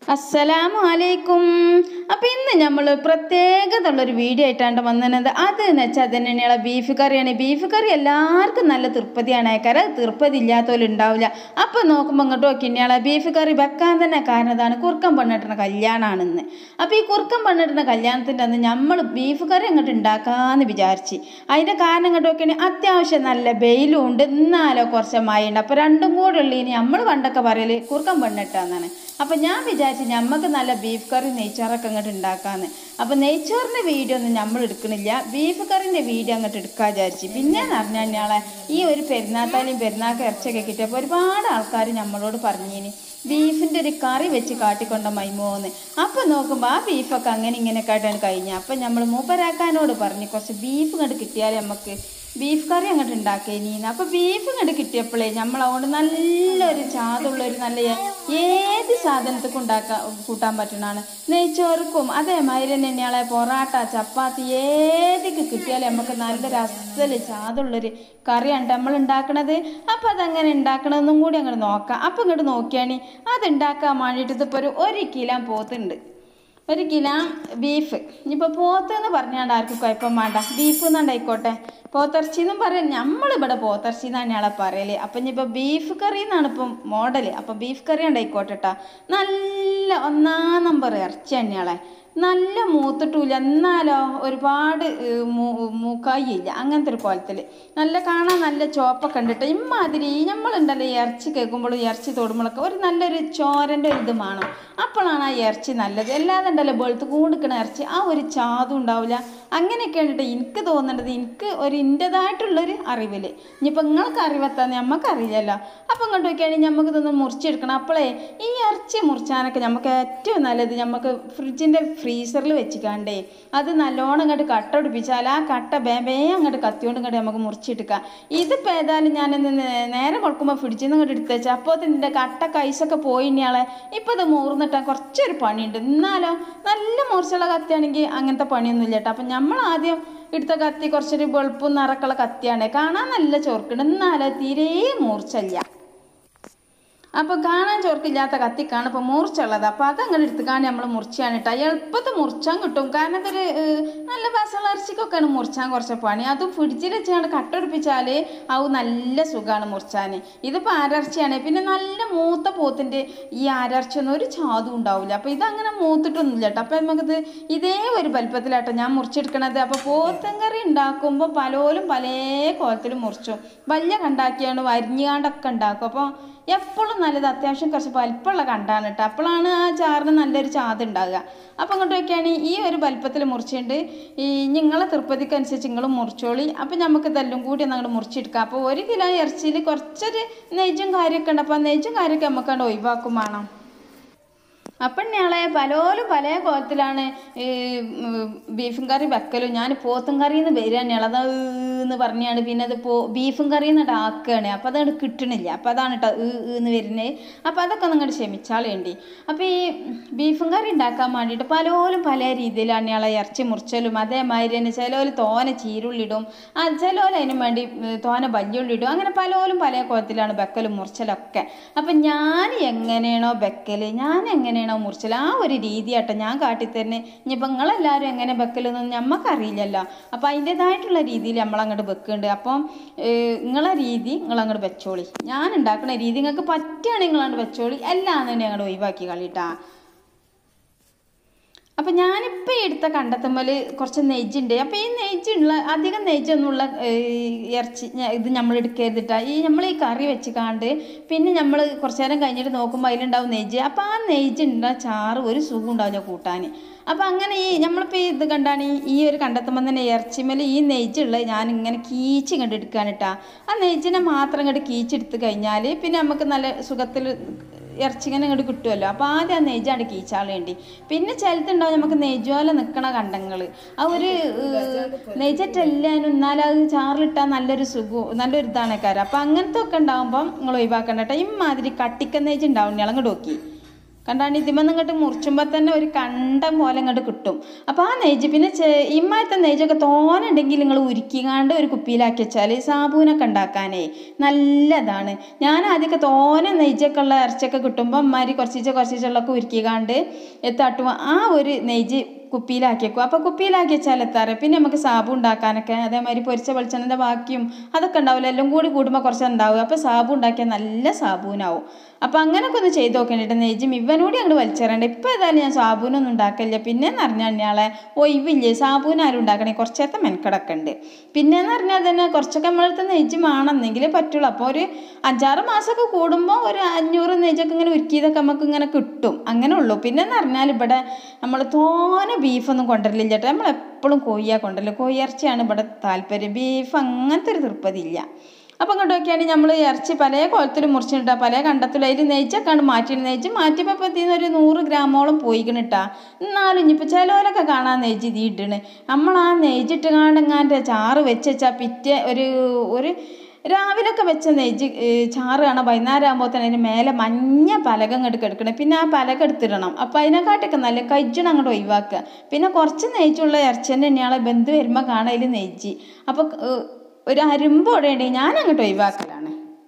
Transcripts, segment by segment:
അസ്സലാമു അലൈക്കും അപ്പം ഇന്ന് നമ്മൾ പ്രത്യേകത ഉള്ളൊരു വീഡിയോ ആയിട്ടാണ് വന്നത് അത് എന്ന് വെച്ചാൽ അത് തന്നെയാണ് ബീഫ് കറിയാണ് ബീഫ് കറി എല്ലാവർക്കും നല്ല തൃപ്പതിയാണ് അയക്കാറ് അത് തൃപ്പതി ഇല്ലാത്തവരും ഉണ്ടാവില്ല അപ്പം നോക്കുമ്പോൾ ഇങ്ങോട്ട് നോക്കിയാളെ ബീഫ് കറി വെക്കാൻ തന്നെ കാരണം ഇതാണ് കുറുക്കം പെണ്ണിട്ടുന്ന കല്യാണമാണെന്ന് അപ്പോൾ ഈ കുറുക്കം പെണ്ണിട്ടുന്ന കല്യാണത്തിൻ്റെ അന്ന് നമ്മൾ ബീഫ് കറി അങ്ങോട്ട് ഉണ്ടാക്കാമെന്ന് വിചാരിച്ച് അതിൻ്റെ കാരണം ഇങ്ങോട്ട് നോക്കിയാണെങ്കിൽ അത്യാവശ്യം നല്ല വെയിലും ഉണ്ട് എന്നാലോ കുറച്ച് മഴയുണ്ട് അപ്പോൾ രണ്ടും കൂടെ ഉള്ളു ഇനി നമ്മൾ പണ്ടൊക്കെ പറയല് കുറുക്കം പെണ്ണിട്ടാന്നാണ് അപ്പം ഞാൻ വിചാരിച്ചു ഞമ്മക്ക് നല്ല ബീഫ് കറി നെയ്ച്ചോറൊക്കെ അങ്ങോട്ട് ഉണ്ടാക്കാന്ന് അപ്പം നെയ്ച്ചോറിൻ്റെ വീഡിയോ ഒന്നും നമ്മൾ എടുക്കണില്ല ബീഫ് കറിൻ്റെ വീഡിയോ അങ്ങോട്ട് എടുക്കാൻ വിചാരിച്ചു പിന്നെ എന്ന് പറഞ്ഞാൽ ഞങ്ങളെ ഈ ഒരു പെരുന്നാത്താലും പെരുന്നാൾക്ക് ഇറച്ചിയൊക്കെ കിട്ടിയപ്പോൾ ഒരുപാട് ആൾക്കാർ നമ്മളോട് പറഞ്ഞിനി ബീഫിൻ്റെ ഒരു കറി വെച്ച് കാട്ടിക്കൊണ്ട മൈമോന്ന് അപ്പം നോക്കുമ്പോൾ ആ ബീഫൊക്കെ അങ്ങനെ ഇങ്ങനെയൊക്കെ ആയിട്ടാണ് കഴിഞ്ഞത് അപ്പം നമ്മൾ മൂപ്പരാക്കാനോട് പറഞ്ഞു കുറച്ച് ബീഫ് ഇങ്ങോട്ട് കിട്ടിയാൽ നമുക്ക് ബീഫ് കറി അങ്ങോട്ട് ഉണ്ടാക്കിയനീന്ന് അപ്പോൾ ബീഫ് ഇങ്ങോട്ട് കിട്ടിയപ്പോഴേ നമ്മൾ അതുകൊണ്ട് നല്ലൊരു ചാതുള്ളൊരു നല്ല ഏത് സാധനത്തിക്കും ഉണ്ടാക്കാൻ കൂട്ടാൻ പറ്റണതാണ് നെയ്ച്ചോറുക്കും അതേമാതിരി തന്നെയാളെ പൊറാട്ട ചപ്പാത്തി ഏതൊക്കെ കിട്ടിയാലും നമുക്ക് നല്ലൊരു അസല് ചാതുള്ളൊരു കറിയാണ് നമ്മൾ ഉണ്ടാക്കണത് അപ്പോൾ അതങ്ങനെ ഉണ്ടാക്കണമെന്നും കൂടി അങ്ങോട്ട് നോക്കാം അപ്പോൾ ഇങ്ങോട്ട് നോക്കിയാണി അത് ഉണ്ടാക്കാൻ വേണ്ടിയിട്ട് ഇതിപ്പോൾ ഒരു ഒരു കിലോ പോത്തുണ്ട് ഒരു കിലോ ബീഫ് ഇനിയിപ്പോൾ പോത്തെന്ന് പറഞ്ഞാണ്ട് ആർക്കും കുഴപ്പം വേണ്ട ബീഫ് എന്നുണ്ടായിക്കോട്ടെ പോത്തിറച്ചി എന്നും പറയാം നമ്മളിവിടെ പോത്തിറച്ചി എന്നാണ് ഞങ്ങളെ പറയല് അപ്പം ഇനിയിപ്പോൾ ബീഫ് കറി എന്നാണ് ഇപ്പം മോഡൽ അപ്പം ബീഫ് കറി ഉണ്ടായിക്കോട്ടെ കേട്ടോ നല്ല ഒന്നാം നമ്പർ ഇറച്ചി തന്നെയാളെ നല്ല മൂത്തിട്ടില്ല എന്നാലോ ഒരുപാട് മൂക്കായി ഇല്ല അങ്ങനത്തെ ഒരു കോലത്തിൽ നല്ല കാണാൻ നല്ല ചോപ്പൊക്കെ ഉണ്ടിട്ട് ഇമ്മാതിരി നമ്മളുണ്ടല്ലോ ഇറച്ചി കേൾക്കുമ്പോഴും ഇറച്ചി തൊടുമ്പോഴൊക്കെ ഒരു നല്ലൊരു ചോരൻ്റെ ഒരു ഇത് വേണം അപ്പോഴാണ് ആ ഇറച്ചി നല്ലത് അല്ലാതെ ഉണ്ടല്ലോ വെളുത്ത് കൂടിക്കണ ഇറച്ചി ആ ഒരു ചാതും ഉണ്ടാവില്ല അങ്ങനെയൊക്കെ ഉണ്ടിട്ട് എനിക്ക് തോന്നേണ്ടത് എനിക്ക് ഒരു ഇൻ്റെതായിട്ടുള്ളൊരു അറിവിൽ ഇനിയിപ്പോൾ നിങ്ങൾക്ക് അറിവെത്താന്ന് നമുക്ക് അറിയില്ലല്ലോ അപ്പം ഇങ്ങോട്ട് നോക്കിയാണെങ്കിൽ നമുക്ക് ഇതൊന്ന് മുറിച്ചെടുക്കണം അപ്പോഴേ ഈ ഇറച്ചി മുറിച്ചാനൊക്കെ നമുക്ക് ഏറ്റവും നല്ലത് നമുക്ക് ഫ്രിഡ്ജിൻ്റെ ഫ്രീസറിൽ വെച്ചിക്കാണ്ടേ അത് നല്ലോണം ഇങ്ങോട്ട് കട്ട ഒടിപ്പിച്ചാൽ ആ കട്ട ബേബേ അങ്ങോട്ട് കത്തിയോണ്ട് ഇങ്ങോട്ട് നമുക്ക് മുറിച്ചെടുക്കാം ഇതിപ്പോൾ ഏതായാലും ഞാനിന്ന് നേരെ കൊടുക്കുമ്പോൾ ഫ്രിഡ്ജിൽ നിന്ന് ഇങ്ങോട്ട് എടുത്ത് വെച്ചാൽ അപ്പോൾ ഇതിൻ്റെ കട്ട കൈസൊക്കെ പോയിഞ്ഞാളെ ഇപ്പോൾ ഇത് മൂർന്നിട്ടാൽ കുറച്ചൊരു പണിയുണ്ട് എന്നാലോ നല്ല മൂർച്ചുള്ള കത്തിയാണെങ്കിൽ അങ്ങനത്തെ പണിയൊന്നും ഇല്ല കേട്ടോ അപ്പം നമ്മൾ ആദ്യം എടുത്ത കത്തി കുറച്ചൊരു വെളുപ്പും നിറക്കുള്ള കത്തിയാണ് കാണാൻ നല്ല ചോർക്കുണ്ട് എന്നാലോ തീരെ മൂർച്ചല്ല അപ്പോൾ കാണാൻ ചോർക്കില്ലാത്ത കത്തിക്കാണ് ഇപ്പോൾ മുറിച്ചുള്ളത് അപ്പോൾ അതങ്ങനെ എടുത്ത് കാണി നമ്മൾ മുറിച്ചാണ് കേട്ടോ എളുപ്പത്തിൽ മുറിച്ചാൻ കിട്ടും കാരണം ഇതൊരു നല്ല പസള ഇറച്ചിക്കൊക്കെയാണ് മുറിച്ചാൻ കുറച്ച് പണി അതും ഫ്രിഡ്ജിൽ വെച്ചാണ് കട്ടൊടിപ്പിച്ചാൽ ആവും നല്ല സുഖമാണ് മുറിച്ചാൻ ഇതിപ്പോൾ ആരർച്ചയാണ് പിന്നെ നല്ല മൂത്ത പോത്തിൻ്റെ ഈ ആരർച്ചയൊന്നും ഒരു ചാതും ഉണ്ടാവില്ല അപ്പോൾ ഇതങ്ങനെ മൂത്തിട്ടൊന്നുമില്ല കേട്ടോ അപ്പോൾ നമുക്കിത് ഇതേ ഒരു വലിപ്പത്തിലാട്ടോ ഞാൻ മുറിച്ചെടുക്കണത് അപ്പോൾ പോത്തൻ കറി ഉണ്ടാക്കുമ്പോൾ പലോലും പല കോലത്തിലും മുറിച്ചു വലിയ കണ്ടാക്കിയാണ് വരിഞ്ഞാണ്ടൊക്കെ ഉണ്ടാക്കും അപ്പോൾ എപ്പോഴും നല്ലത് അത്യാവശ്യം കുറച്ച് വലിപ്പമുള്ള കണ്ടാണ് കേട്ടോ അപ്പോഴാണ് ആ ചാറിന് നല്ലൊരു ചാത് ഉണ്ടാകുക അപ്പോൾ അങ്ങോട്ട് വയ്ക്കുകയാണെങ്കിൽ ഈ ഒരു വലിപ്പത്തിൽ മുറിച്ചുകൊണ്ട് ഈ നിങ്ങളെ തൃപ്പതിക്കനുസരിച്ച് നിങ്ങൾ മുറിച്ചോളി അപ്പോൾ നമുക്ക് ഇതെല്ലാം കൂടി ഒന്ന് അങ്ങോട്ട് മുറിച്ചെടുക്കാം അപ്പോൾ ഒരു കിലോ ഇറച്ചിയിൽ കുറച്ചൊരു നെയ്ജും കാര്യമൊക്കെ ഉണ്ട് അപ്പോൾ ആ നെയ്ജും കാര്യമൊക്കെ നമുക്ക് അങ്ങോട്ട് ഒഴിവാക്കും വേണം അപ്പം ഞങ്ങളെ പലോലും പല കോലത്തിലാണ് ഈ ബീഫും കറി വെക്കലും ഞാൻ പോത്തും കറി എന്ന് വരിക തന്നെയാണ് അത് എന്ന് പറഞ്ഞാണ് പിന്നെ അത് പോ ബീഫും കറി എന്നിട്ട് ആക്കുകയാണ് അപ്പോൾ അതങ്ങോട്ട് കിട്ടണില്ല അപ്പോൾ അതാണ് കേട്ടോ എന്ന് വരുന്നത് അപ്പോൾ അതൊക്കെ നിങ്ങോട്ട് ക്ഷമിച്ചാളേണ്ടി അപ്പോൾ ഈ ബീഫും കറി ഉണ്ടാക്കാൻ വേണ്ടിയിട്ട് പലോലും പല രീതിയിലാണ് ഞങ്ങളെ ഇറച്ചി മുറിച്ചലും അതേമാതിരി തന്നെ ചിലവർ തോന ചീരുള്ളിടും ആ ചിലവർ അതിന് വേണ്ടി തോന വല്യുള്ളിടും അങ്ങനെ പലോലും പല കോലത്തിലാണ് വെക്കലും മുറിച്ചലൊക്കെ അപ്പം ഞാൻ എങ്ങനെയാണോ വെക്കൽ ഞാൻ എങ്ങനെയാണോ മുറിച്ചൽ ആ ഒരു രീതിയാട്ടോ ഞാൻ കാട്ടിത്തന്നെ ഇനിയിപ്പോൾ നിങ്ങളെല്ലാവരും എങ്ങനെ വെക്കലെന്നൊന്നും ഞമ്മക്കറിയില്ലല്ലോ അപ്പോൾ അതിൻ്റെതായിട്ടുള്ള രീതിയിൽ നമ്മളങ്ങോട്ട് വെക്കുന്നുണ്ട് അപ്പം നിങ്ങളെ രീതി നിങ്ങളങ്ങോട്ട് വെച്ചോളി ഞാൻ ഉണ്ടാക്കുന്ന രീതി നിങ്ങൾക്ക് പറ്റുകയാണെങ്കിൽ നിങ്ങളങ്ങോട്ട് വെച്ചോളി എല്ലാം തന്നെ അങ്ങോട്ട് ഒഴിവാക്കി കളിട്ടാ അപ്പം ഞാനിപ്പോൾ എടുത്ത കണ്ടെത്തുമ്പോൾ കുറച്ച് നെയ്ജുണ്ട് അപ്പോൾ ഈ നെയ്ജുള്ള അധികം നെയ്ജൊന്നുമുള്ള ഇറച്ചി ഇത് നമ്മൾ എടുക്കരുതിട്ടാ ഈ നമ്മൾ ഈ കറി വെച്ച് കാണ്ട് പിന്നെ നമ്മൾ കുറച്ച് നേരം കഴിഞ്ഞിട്ട് നോക്കുമ്പോൾ അതിലുണ്ടാവും നെയ്ജ് അപ്പോൾ ആ നെയ്ജുണ്ട ചാറ് ഒരു സുഖം ഉണ്ടാവില്ല കൂട്ടാൻ അപ്പോൾ അങ്ങനെ ഈ നമ്മളിപ്പോൾ ഇത് കണ്ടാണ് ഈ ഒരു കണ്ടെത്തുമ്പോൾ തന്നെ ഇറച്ചിമേൽ ഈ നെയ്ജുള്ള ഞാൻ ഇങ്ങനെ കീച്ച് കണ്ട് എടുക്കാനിട്ടാ ആ നെയ്ജിനെ മാത്രം ഇങ്ങോട്ട് കീച്ചെടുത്ത് കഴിഞ്ഞാൽ പിന്നെ നമുക്ക് നല്ല സുഖത്തിൽ ഇറച്ചിങ്ങനെ ഇങ്ങോട്ട് കിട്ടുമല്ലോ അപ്പോൾ ആദ്യം ആ നെയ്ജാണ് കീച്ചാളേണ്ടി പിന്നെ ചിലത്തുണ്ടാവും നമുക്ക് നെയ്ജോല നിൽക്കണ കണ്ടങ്ങൾ ആ ഒരു നെയ്ജറ്റെല്ലാനും എന്നാലും അത് ചാറിലിട്ടാൽ നല്ലൊരു സുഖവും നല്ലൊരു ഇതാണ് കാര്യം അപ്പോൾ അങ്ങനത്തെ ഒക്കെ ഉണ്ടാകുമ്പം നിങ്ങൾ ഒഴിവാക്കണ്ട കേട്ടോ ഇമാതിരി കട്ടിക്ക നെയ്ജ് ഉണ്ടാവും ഇളങ്ങോട്ട് നോക്കി കണ്ടാണ്ട് ഇതിമെന്ന് ഇങ്ങോട്ട് മുറിച്ചുമ്പോൾ തന്നെ ഒരു കണ്ടം പോലെ ഇങ്ങോട്ട് കിട്ടും അപ്പോൾ ആ നെയ്ജ് പിന്നെ ചെ ഇമ്മായത്തെ നെയ്ജൊക്കെ തോനുണ്ടെങ്കിൽ നിങ്ങൾ ഉരുക്കിക്കാണ്ട് ഒരു കുപ്പിയിലാക്കി വെച്ചാൽ സാബൂനൊക്കെ ഉണ്ടാക്കാനേ നല്ലതാണ് ഞാൻ ആദ്യമൊക്കെ തോനെ നെയ്ജൊക്കെ ഉള്ള ഇറച്ചിയൊക്കെ കിട്ടുമ്പോൾ അമ്മാരി കുറച്ചിച്ച് കുറച്ചിച്ചുള്ളൊക്കെ ഉരുക്കിക്കാണ്ട് എത്താട്ടുമ്പോൾ ആ ഒരു നെയ്ജ് കുപ്പിയിലാക്കി വെക്കും അപ്പോൾ കുപ്പിയിലാക്കി വെച്ചാൽ എത്താറ് പിന്നെ നമുക്ക് സാബു ഉണ്ടാക്കാനൊക്കെ അതേമാതിരി പൊരിച്ച വെളിച്ചെണ്ണൻ്റെ ബാക്കിയും അതൊക്കെ ഉണ്ടാവില്ല എല്ലാം കൂടി കൂടുമ്പോൾ കുറച്ച് ഉണ്ടാവും അപ്പോൾ സാബു ഉണ്ടാക്കിയാൽ നല്ല സാബൂനാവും അപ്പോൾ അങ്ങനെയൊക്കെ ഒന്ന് ചെയ്ത് നോക്കേണ്ടിട്ട് നെയ്ജും ഇവനൂടി അങ്ങോട്ട് വലിച്ചേറണ്ട ഇപ്പോൾ ഏതായാലും ഞാൻ സാബൂനൊന്നും ഉണ്ടാക്കില്ല പിന്നെന്ന് പറഞ്ഞാൽ അയാളെ ഒഴിവില്ലേ സാബൂൻ ആരും ഉണ്ടാക്കണേ കുറച്ചേരത്തെ മെനക്കെടൊക്കെ ഉണ്ട് പിന്നെന്ന് പറഞ്ഞാൽ തന്നെ കുറച്ചൊക്കെ നമ്മളടുത്ത് നെയ്ജ് വേണമെന്നെങ്കിലേ പറ്റുള്ളൂ അപ്പോൾ ഒരു അഞ്ചാറ് മാസമൊക്കെ കൂടുമ്പോൾ ഒരു അഞ്ഞൂറ് നെയ്ജൊക്കെ ഇങ്ങനെ ഉരുക്കിയതൊക്കെ നമുക്ക് ഇങ്ങനെ കിട്ടും അങ്ങനെ ഉള്ളൂ പിന്നെന്ന് പറഞ്ഞാൽ ഇവിടെ നമ്മൾ തോനെ ബീഫൊന്നും കൊണ്ടുവരലില്ല ചേട്ടാ നമ്മൾ എപ്പോഴും കോഴിയാണ് കൊണ്ടുവരല് കോഴി ഇറച്ചിയാണ് ഇവിടെ താല്പര്യം ബീഫ് അങ്ങനത്തെ ഒരു തൃപ്പതില്ല അപ്പം ഇങ്ങോട്ട് നോക്കിയാണെങ്കിൽ നമ്മൾ ഇറച്ചി പല കോലത്തിലും മുറിച്ചിട്ടാ പല കണ്ടത്തിലും അതിൽ നെയ്ച്ചൊക്കെയാണ് മാറ്റി നെയ്ച്ച് മാറ്റിയപ്പോൾ ഇപ്പോൾ ഇതിന്ന് ഒരു നൂറ് ഗ്രാമോളം പോയിക്കണിട്ടാ എന്നാലും ഇനിയിപ്പോൾ ചിലവരൊക്കെ കാണാൻ നെയ്ജ് ഇത് ഇടണ് നമ്മൾ ആ നെയ്ജിട്ട് കാണ്ടെങ്ങാൻ്റെ ചാറ് വെച്ച് വെച്ചാൽ പിറ്റേ ഒരു ഒരു രാവിലൊക്കെ വെച്ച നെയ്ജ് ചാറ് കാണാൻ വൈകുന്നേരം ആകുമ്പോൾ തന്നെ അതിന് മേലെ മഞ്ഞ പലക അങ്ങോട്ട് കിടക്കണം പിന്നെ ആ പലക എടുത്തിടണം അപ്പോൾ അതിനെക്കാട്ടൊക്കെ നല്ല കജ്ജണം അങ്ങോട്ട് ഒഴിവാക്കുക പിന്നെ കുറച്ച് നെയ്ച്ചുള്ള ഇറച്ചി തന്നെ തന്നെയാണ് ബന്ധു വരുമ്പോൾ കാണാൻ അതിൽ നെയ്ജ് അപ്പോൾ ഒരു അരുമ്പോടെ ഉണ്ടെങ്കിൽ ഞാൻ അങ്ങോട്ട് ഒഴിവാക്കലാണ്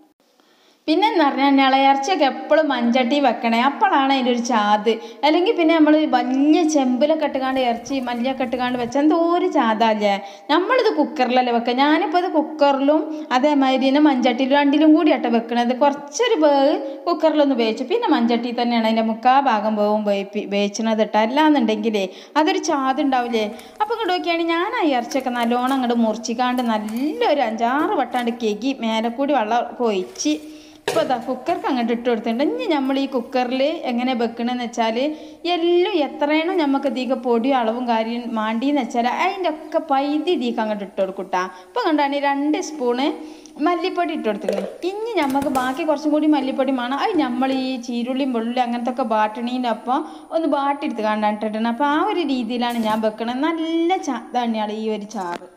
പിന്നെ എന്ന് പറഞ്ഞാൽ ഞങ്ങളെ ഇറച്ചിയൊക്കെ എപ്പോഴും മഞ്ചട്ടി വെക്കണേ അപ്പോഴാണ് അതിൻ്റെ ഒരു ചാത് അല്ലെങ്കിൽ പിന്നെ നമ്മൾ വലിയ ചെമ്പിലൊക്കെ ഇട്ടുകാണ്ട് ഇറച്ചി മല്ലിയൊക്കെ ഇട്ടുകാണ്ട് വെച്ചാൽ എന്തോ ഒരു ചാതല്ലേ നമ്മളിത് കുക്കറിലല്ലേ വെക്കുക ഞാനിപ്പോൾ ഇത് കുക്കറിലും അതേമാതിരി തന്നെ മഞ്ചട്ടിയിലും രണ്ടിലും കൂടിയാട്ടോ വെക്കണത് കുറച്ചൊരു വേവ് കുക്കറിലൊന്ന് വേവിച്ചു പിന്നെ മഞ്ചട്ടി തന്നെയാണ് അതിൻ്റെ മുക്കാ ഭാഗം വേവും വേവിപ്പി വേവിച്ചണത് ഇട്ടാ അല്ലാന്നുണ്ടെങ്കിലേ അതൊരു ചാത് ഉണ്ടാവില്ലേ അപ്പോൾ ഇങ്ങോട്ട് നോക്കിയാണെങ്കിൽ ഞാൻ ആ ഇറച്ചിയൊക്കെ നല്ലോണം അങ്ങോട്ട് മുറിച്ചിക്കാണ്ട് നല്ലൊരു അഞ്ചാറ് വട്ടാണ്ട് കെകി മേലെ കൂടി വെള്ളം കൊഴിച്ച് ഇപ്പോൾ അതാ കുക്കർക്ക് അങ്ങോട്ട് ഇട്ട് കൊടുത്തിട്ടുണ്ട് ഇനി നമ്മൾ ഈ കുക്കറിൽ എങ്ങനെ വെക്കണമെന്ന് വെച്ചാൽ എല്ലാം എത്രയാണോ നമുക്ക് ഇതിക്ക് പൊടിയും അളവും കാര്യം മാണ്ടിന്ന് വെച്ചാൽ അതിൻ്റെ ഒക്കെ പൈതി ഇതിക്ക് അങ്ങോട്ട് ഇട്ട് കൊടുക്കൂട്ടാ ഇപ്പോൾ കണ്ടാണ് രണ്ട് സ്പൂണ് മല്ലിപ്പൊടി ഇട്ട് കൊടുത്തിട്ടുണ്ട് ഇനി നമുക്ക് ബാക്കി കുറച്ചും കൂടി മല്ലിപ്പൊടി വേണം അത് നമ്മൾ ഈ ചീരുള്ളിയും വെള്ളുള്ളി അങ്ങനത്തെ ഒക്കെ ബാട്ടണീൻ്റെ ഒപ്പം ഒന്ന് ബാട്ടിയെടുത്ത് കണ്ടിട്ടുണ്ട് അപ്പോൾ ആ ഒരു രീതിയിലാണ് ഞാൻ വെക്കണത് നല്ല ചാതാണ് ഈ ഒരു ചാറ്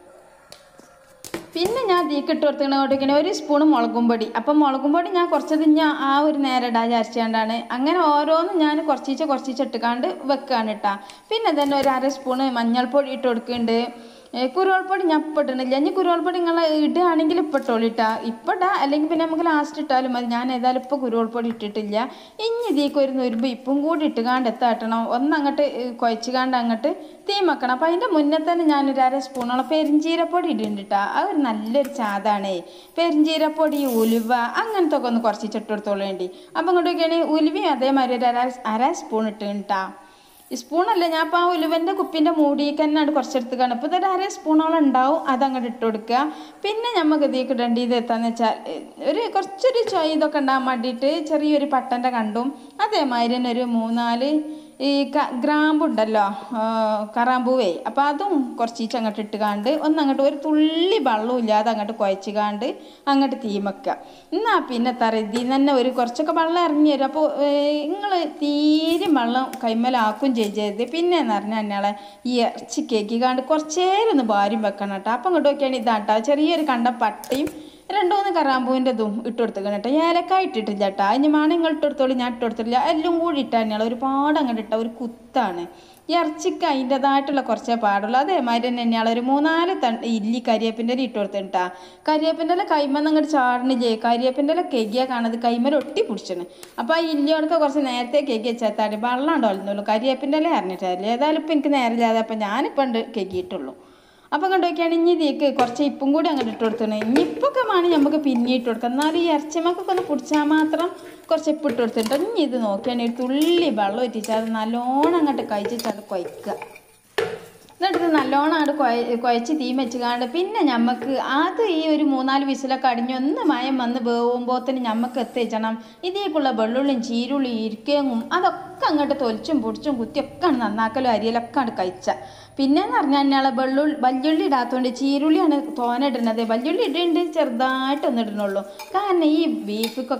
പിന്നെ ഞാൻ തീക്ക് ഇട്ട് കൊടുത്തിങ്ങനെ ഒരു സ്പൂൺ മുളകും പൊടി അപ്പം മുളകും പൊടി ഞാൻ കുറച്ചത് ഞാൻ ആ ഒരു നേരം ഇടാൻ വിചാരിച്ചുകൊണ്ടാണ് അങ്ങനെ ഓരോന്നും ഞാൻ കുറച്ചീച്ച കുറച്ചീച്ച ഇട്ടുകാണ്ട് വെക്കുകയാണ് ഇട്ടാ പിന്നെ തന്നെ ഒരു അര സ്പൂണ് മഞ്ഞൾപ്പൊടി ഇട്ട് കൊടുക്കുന്നുണ്ട് കുരുവൾപ്പൊടി ഞാൻ ഇപ്പം ഇടണില്ല ഇനി കുരുവൾപ്പൊടി നിങ്ങൾ ഇടുകയാണെങ്കിൽ ഇപ്പം ഇട്ടോളിട്ടാ ഇപ്പം ഇടാം അല്ലെങ്കിൽ പിന്നെ നമുക്ക് ലാസ്റ്റ് ഇട്ടാലും മതി ഞാൻ ഏതായാലും ഇപ്പോൾ കുരുവൾപ്പൊടി ഇട്ടിട്ടില്ല ഇനി ഇതിലേക്ക് ഒരു നുരുമ്പ് ഇപ്പും കൂടി ഇട്ടുകാണ്ട് എത്താട്ടണം ഒന്നങ്ങോട്ട് കുഴച്ചുകാണ്ട് അങ്ങോട്ട് തീ വെക്കണം അപ്പം അതിൻ്റെ മുന്നേ തന്നെ ഞാനൊരു അര സ്പൂണോളം പെരിഞ്ചീരപ്പൊടി ഇടുന്നുണ്ട് കേട്ടോ അത് ഒരു നല്ലൊരു ചാതാണേ പെരിഞ്ചീരപ്പൊടി ഉലുവ അങ്ങനത്തെ ഒക്കെ ഒന്ന് കുറച്ച് ഇട്ടെടുത്തോളൂ വേണ്ടി അപ്പം ഇങ്ങോട്ട് നോക്കിയാണെങ്കിൽ ഉലുവയും അതേമാതിരി ഒരു അര അര സ്പൂൺ ഇട്ടുണ്ടാ സ്പൂണല്ല ഞാൻ ഇപ്പോൾ ആ ഉലുവൻ്റെ കുപ്പിൻ്റെ മൂടിയൊക്കെ തന്നെയാണ് കുറച്ചെടുത്ത് കാണും ഇപ്പോൾ ഇതൊരു അര സ്പൂണോളം ഉണ്ടാവും അത് അങ്ങോട്ട് ഇട്ട് കൊടുക്കുക പിന്നെ നമുക്ക് ഇതിലേക്ക് ഇടേണ്ടി ഇത് എത്താന്ന് വെച്ചാൽ ഒരു കുറച്ചൊരു ചൊയ് ഇതൊക്കെ ഉണ്ടാകാൻ വേണ്ടിയിട്ട് ചെറിയൊരു പട്ടൻ്റെ കണ്ടും അതേമാതിരി തന്നെ ഒരു മൂന്നാല് ഈ ക ഗ്രാമ്പുണ്ടല്ലോ കറാമ്പൂവേ അപ്പോൾ അതും കുറച്ചീച്ച് അങ്ങോട്ട് ഇട്ട് കാണ്ട് ഒന്നങ്ങോട്ട് ഒരു തുള്ളി വെള്ളവും ഇല്ലാതെ അങ്ങോട്ട് കുഴച്ച് കാണ്ട് അങ്ങോട്ട് തീമക്കുക എന്നാ പിന്നെ തറ ഇതിൽ നിന്ന് തന്നെ ഒരു കുറച്ചൊക്കെ വെള്ളം ഇറങ്ങി വരും അപ്പോൾ നിങ്ങൾ തീരെ വെള്ളം കൈമലാക്കും ചെയ്യരുത് പിന്നെ എന്ന് പറഞ്ഞാൽ ഞങ്ങളെ ഈ ഇറച്ചി കേക്ക് കാണ്ട് കുറച്ചേരം ഒന്ന് ഭാര്യം വെക്കണം കേട്ടോ അപ്പം ഇങ്ങോട്ട് നോക്കിയാണെങ്കിൽ ഇതാട്ടോ ചെറിയൊരു കണ്ട പട്ടയും രണ്ടു മൂന്ന് കറാമ്പൂവിൻ്റെ ഇതും ഇട്ട് കൊടുത്തേക്കണം കേട്ടോ ഏലക്കായ ഇട്ടിട്ടില്ല കേട്ടോ ഇനി വേണം നിങ്ങൾ ഇട്ട് കൊടുത്തോളൂ ഞാൻ ഇട്ട് കൊടുത്തിട്ടില്ല എല്ലാം കൂടി ഇട്ടാൽ ഞങ്ങൾ ഒരുപാട് അങ്ങോട്ട് ഇട്ട ഒരു കുത്താണ് ഈ ഇറച്ചിക്ക് അതിൻ്റെതായിട്ടുള്ള കുറച്ചേ പാടുള്ളൂ അതേമാതിരി തന്നെ ഞങ്ങൾ ഒരു മൂന്നാല് ത ഇല്ലി കരിയേപ്പിൻ്റെ ഇല ഇട്ട് കൊടുത്തിട്ടാ കരിയേപ്പിൻ്റെ ഇല കൈമന്ന് അങ്ങോട്ട് ചാടണില്ലേ കരിയേപ്പിൻ്റെ ഇല കെകിയാ കാണത് കൈമല ഒട്ടി പിടിച്ചാണ് അപ്പോൾ ആ ഇല്ലിയോടൊക്കെ കുറച്ച് നേരത്തെ കെകി വെച്ചാൽ വെള്ളം ഉണ്ടോളുന്നുള്ളൂ കരിയേപ്പിൻ്റെ ഇല അറിഞ്ഞിട്ടില്ല ഏതായാലും ഇപ്പം എനിക്ക് നേരമില്ലാതെ അപ്പം ഞാനിപ്പോൾ ഉണ്ട് കെകിയിട്ടുള്ളൂ അപ്പം കണ്ടു നോക്കിയാണ് ഇനി ഇതിലേക്ക് കുറച്ച് ഇപ്പും കൂടി അങ്ങോട്ട് ഇട്ട് കൊടുത്തണേ ഇനി ഇപ്പൊക്കെ വേണം നമുക്ക് പിന്നെ ഇട്ട് കൊടുക്കാം എന്നാലും ഈ ഇറച്ചിമക്കൊക്കെ ഒന്ന് പിടിച്ചാൽ മാത്രം കുറച്ച് ഇപ്പ് ഇട്ട് കൊടുത്തിട്ട് ഇനി ഇത് നോക്കിയാണ് ഒരു തുള്ളി വെള്ളം ഒറ്റിച്ചാൽ അത് നല്ലോണം അങ്ങോട്ട് കഴിച്ചിട്ട് അത് കുഴക്കുക എന്നിട്ട് ഇത് നല്ലോണം അങ്ങോട്ട് കുഴ കുഴച്ച് തീ വെച്ചുകാണ്ട് പിന്നെ ഞമ്മക്ക് അത് ഈ ഒരു മൂന്നാല് വിസിലൊക്കെ അടിഞ്ഞ് ഒന്ന് മയം വന്ന് വേവുമ്പോത്തിന് ഞമ്മക്ക് എത്തിച്ചണം ഇതിലേക്കുള്ള വെള്ളുള്ളിയും ചീരുള്ളിയും ഇരിക്കേങ്ങും അതൊക്കെ അങ്ങോട്ട് തൊലിച്ചും പൊടിച്ചും കുത്തിയൊക്കെ നന്നാക്കലും അരിയലൊക്കെ അങ്ങോട്ട് കഴിച്ച പിന്നെന്ന് പറഞ്ഞാൽ ഞങ്ങളെ വെള്ളുള്ളി വല്യുള്ളി ഇടാത്തതുകൊണ്ട് ചീരുള്ളിയാണ് തോന ഇടുന്നത് വല്യുള്ളി ഇടുന്നുണ്ട് ചെറുതായിട്ടൊന്നും ഇടണുള്ളൂ കാരണം ഈ ബീഫിക്കൊക്കെ എപ്പോൾ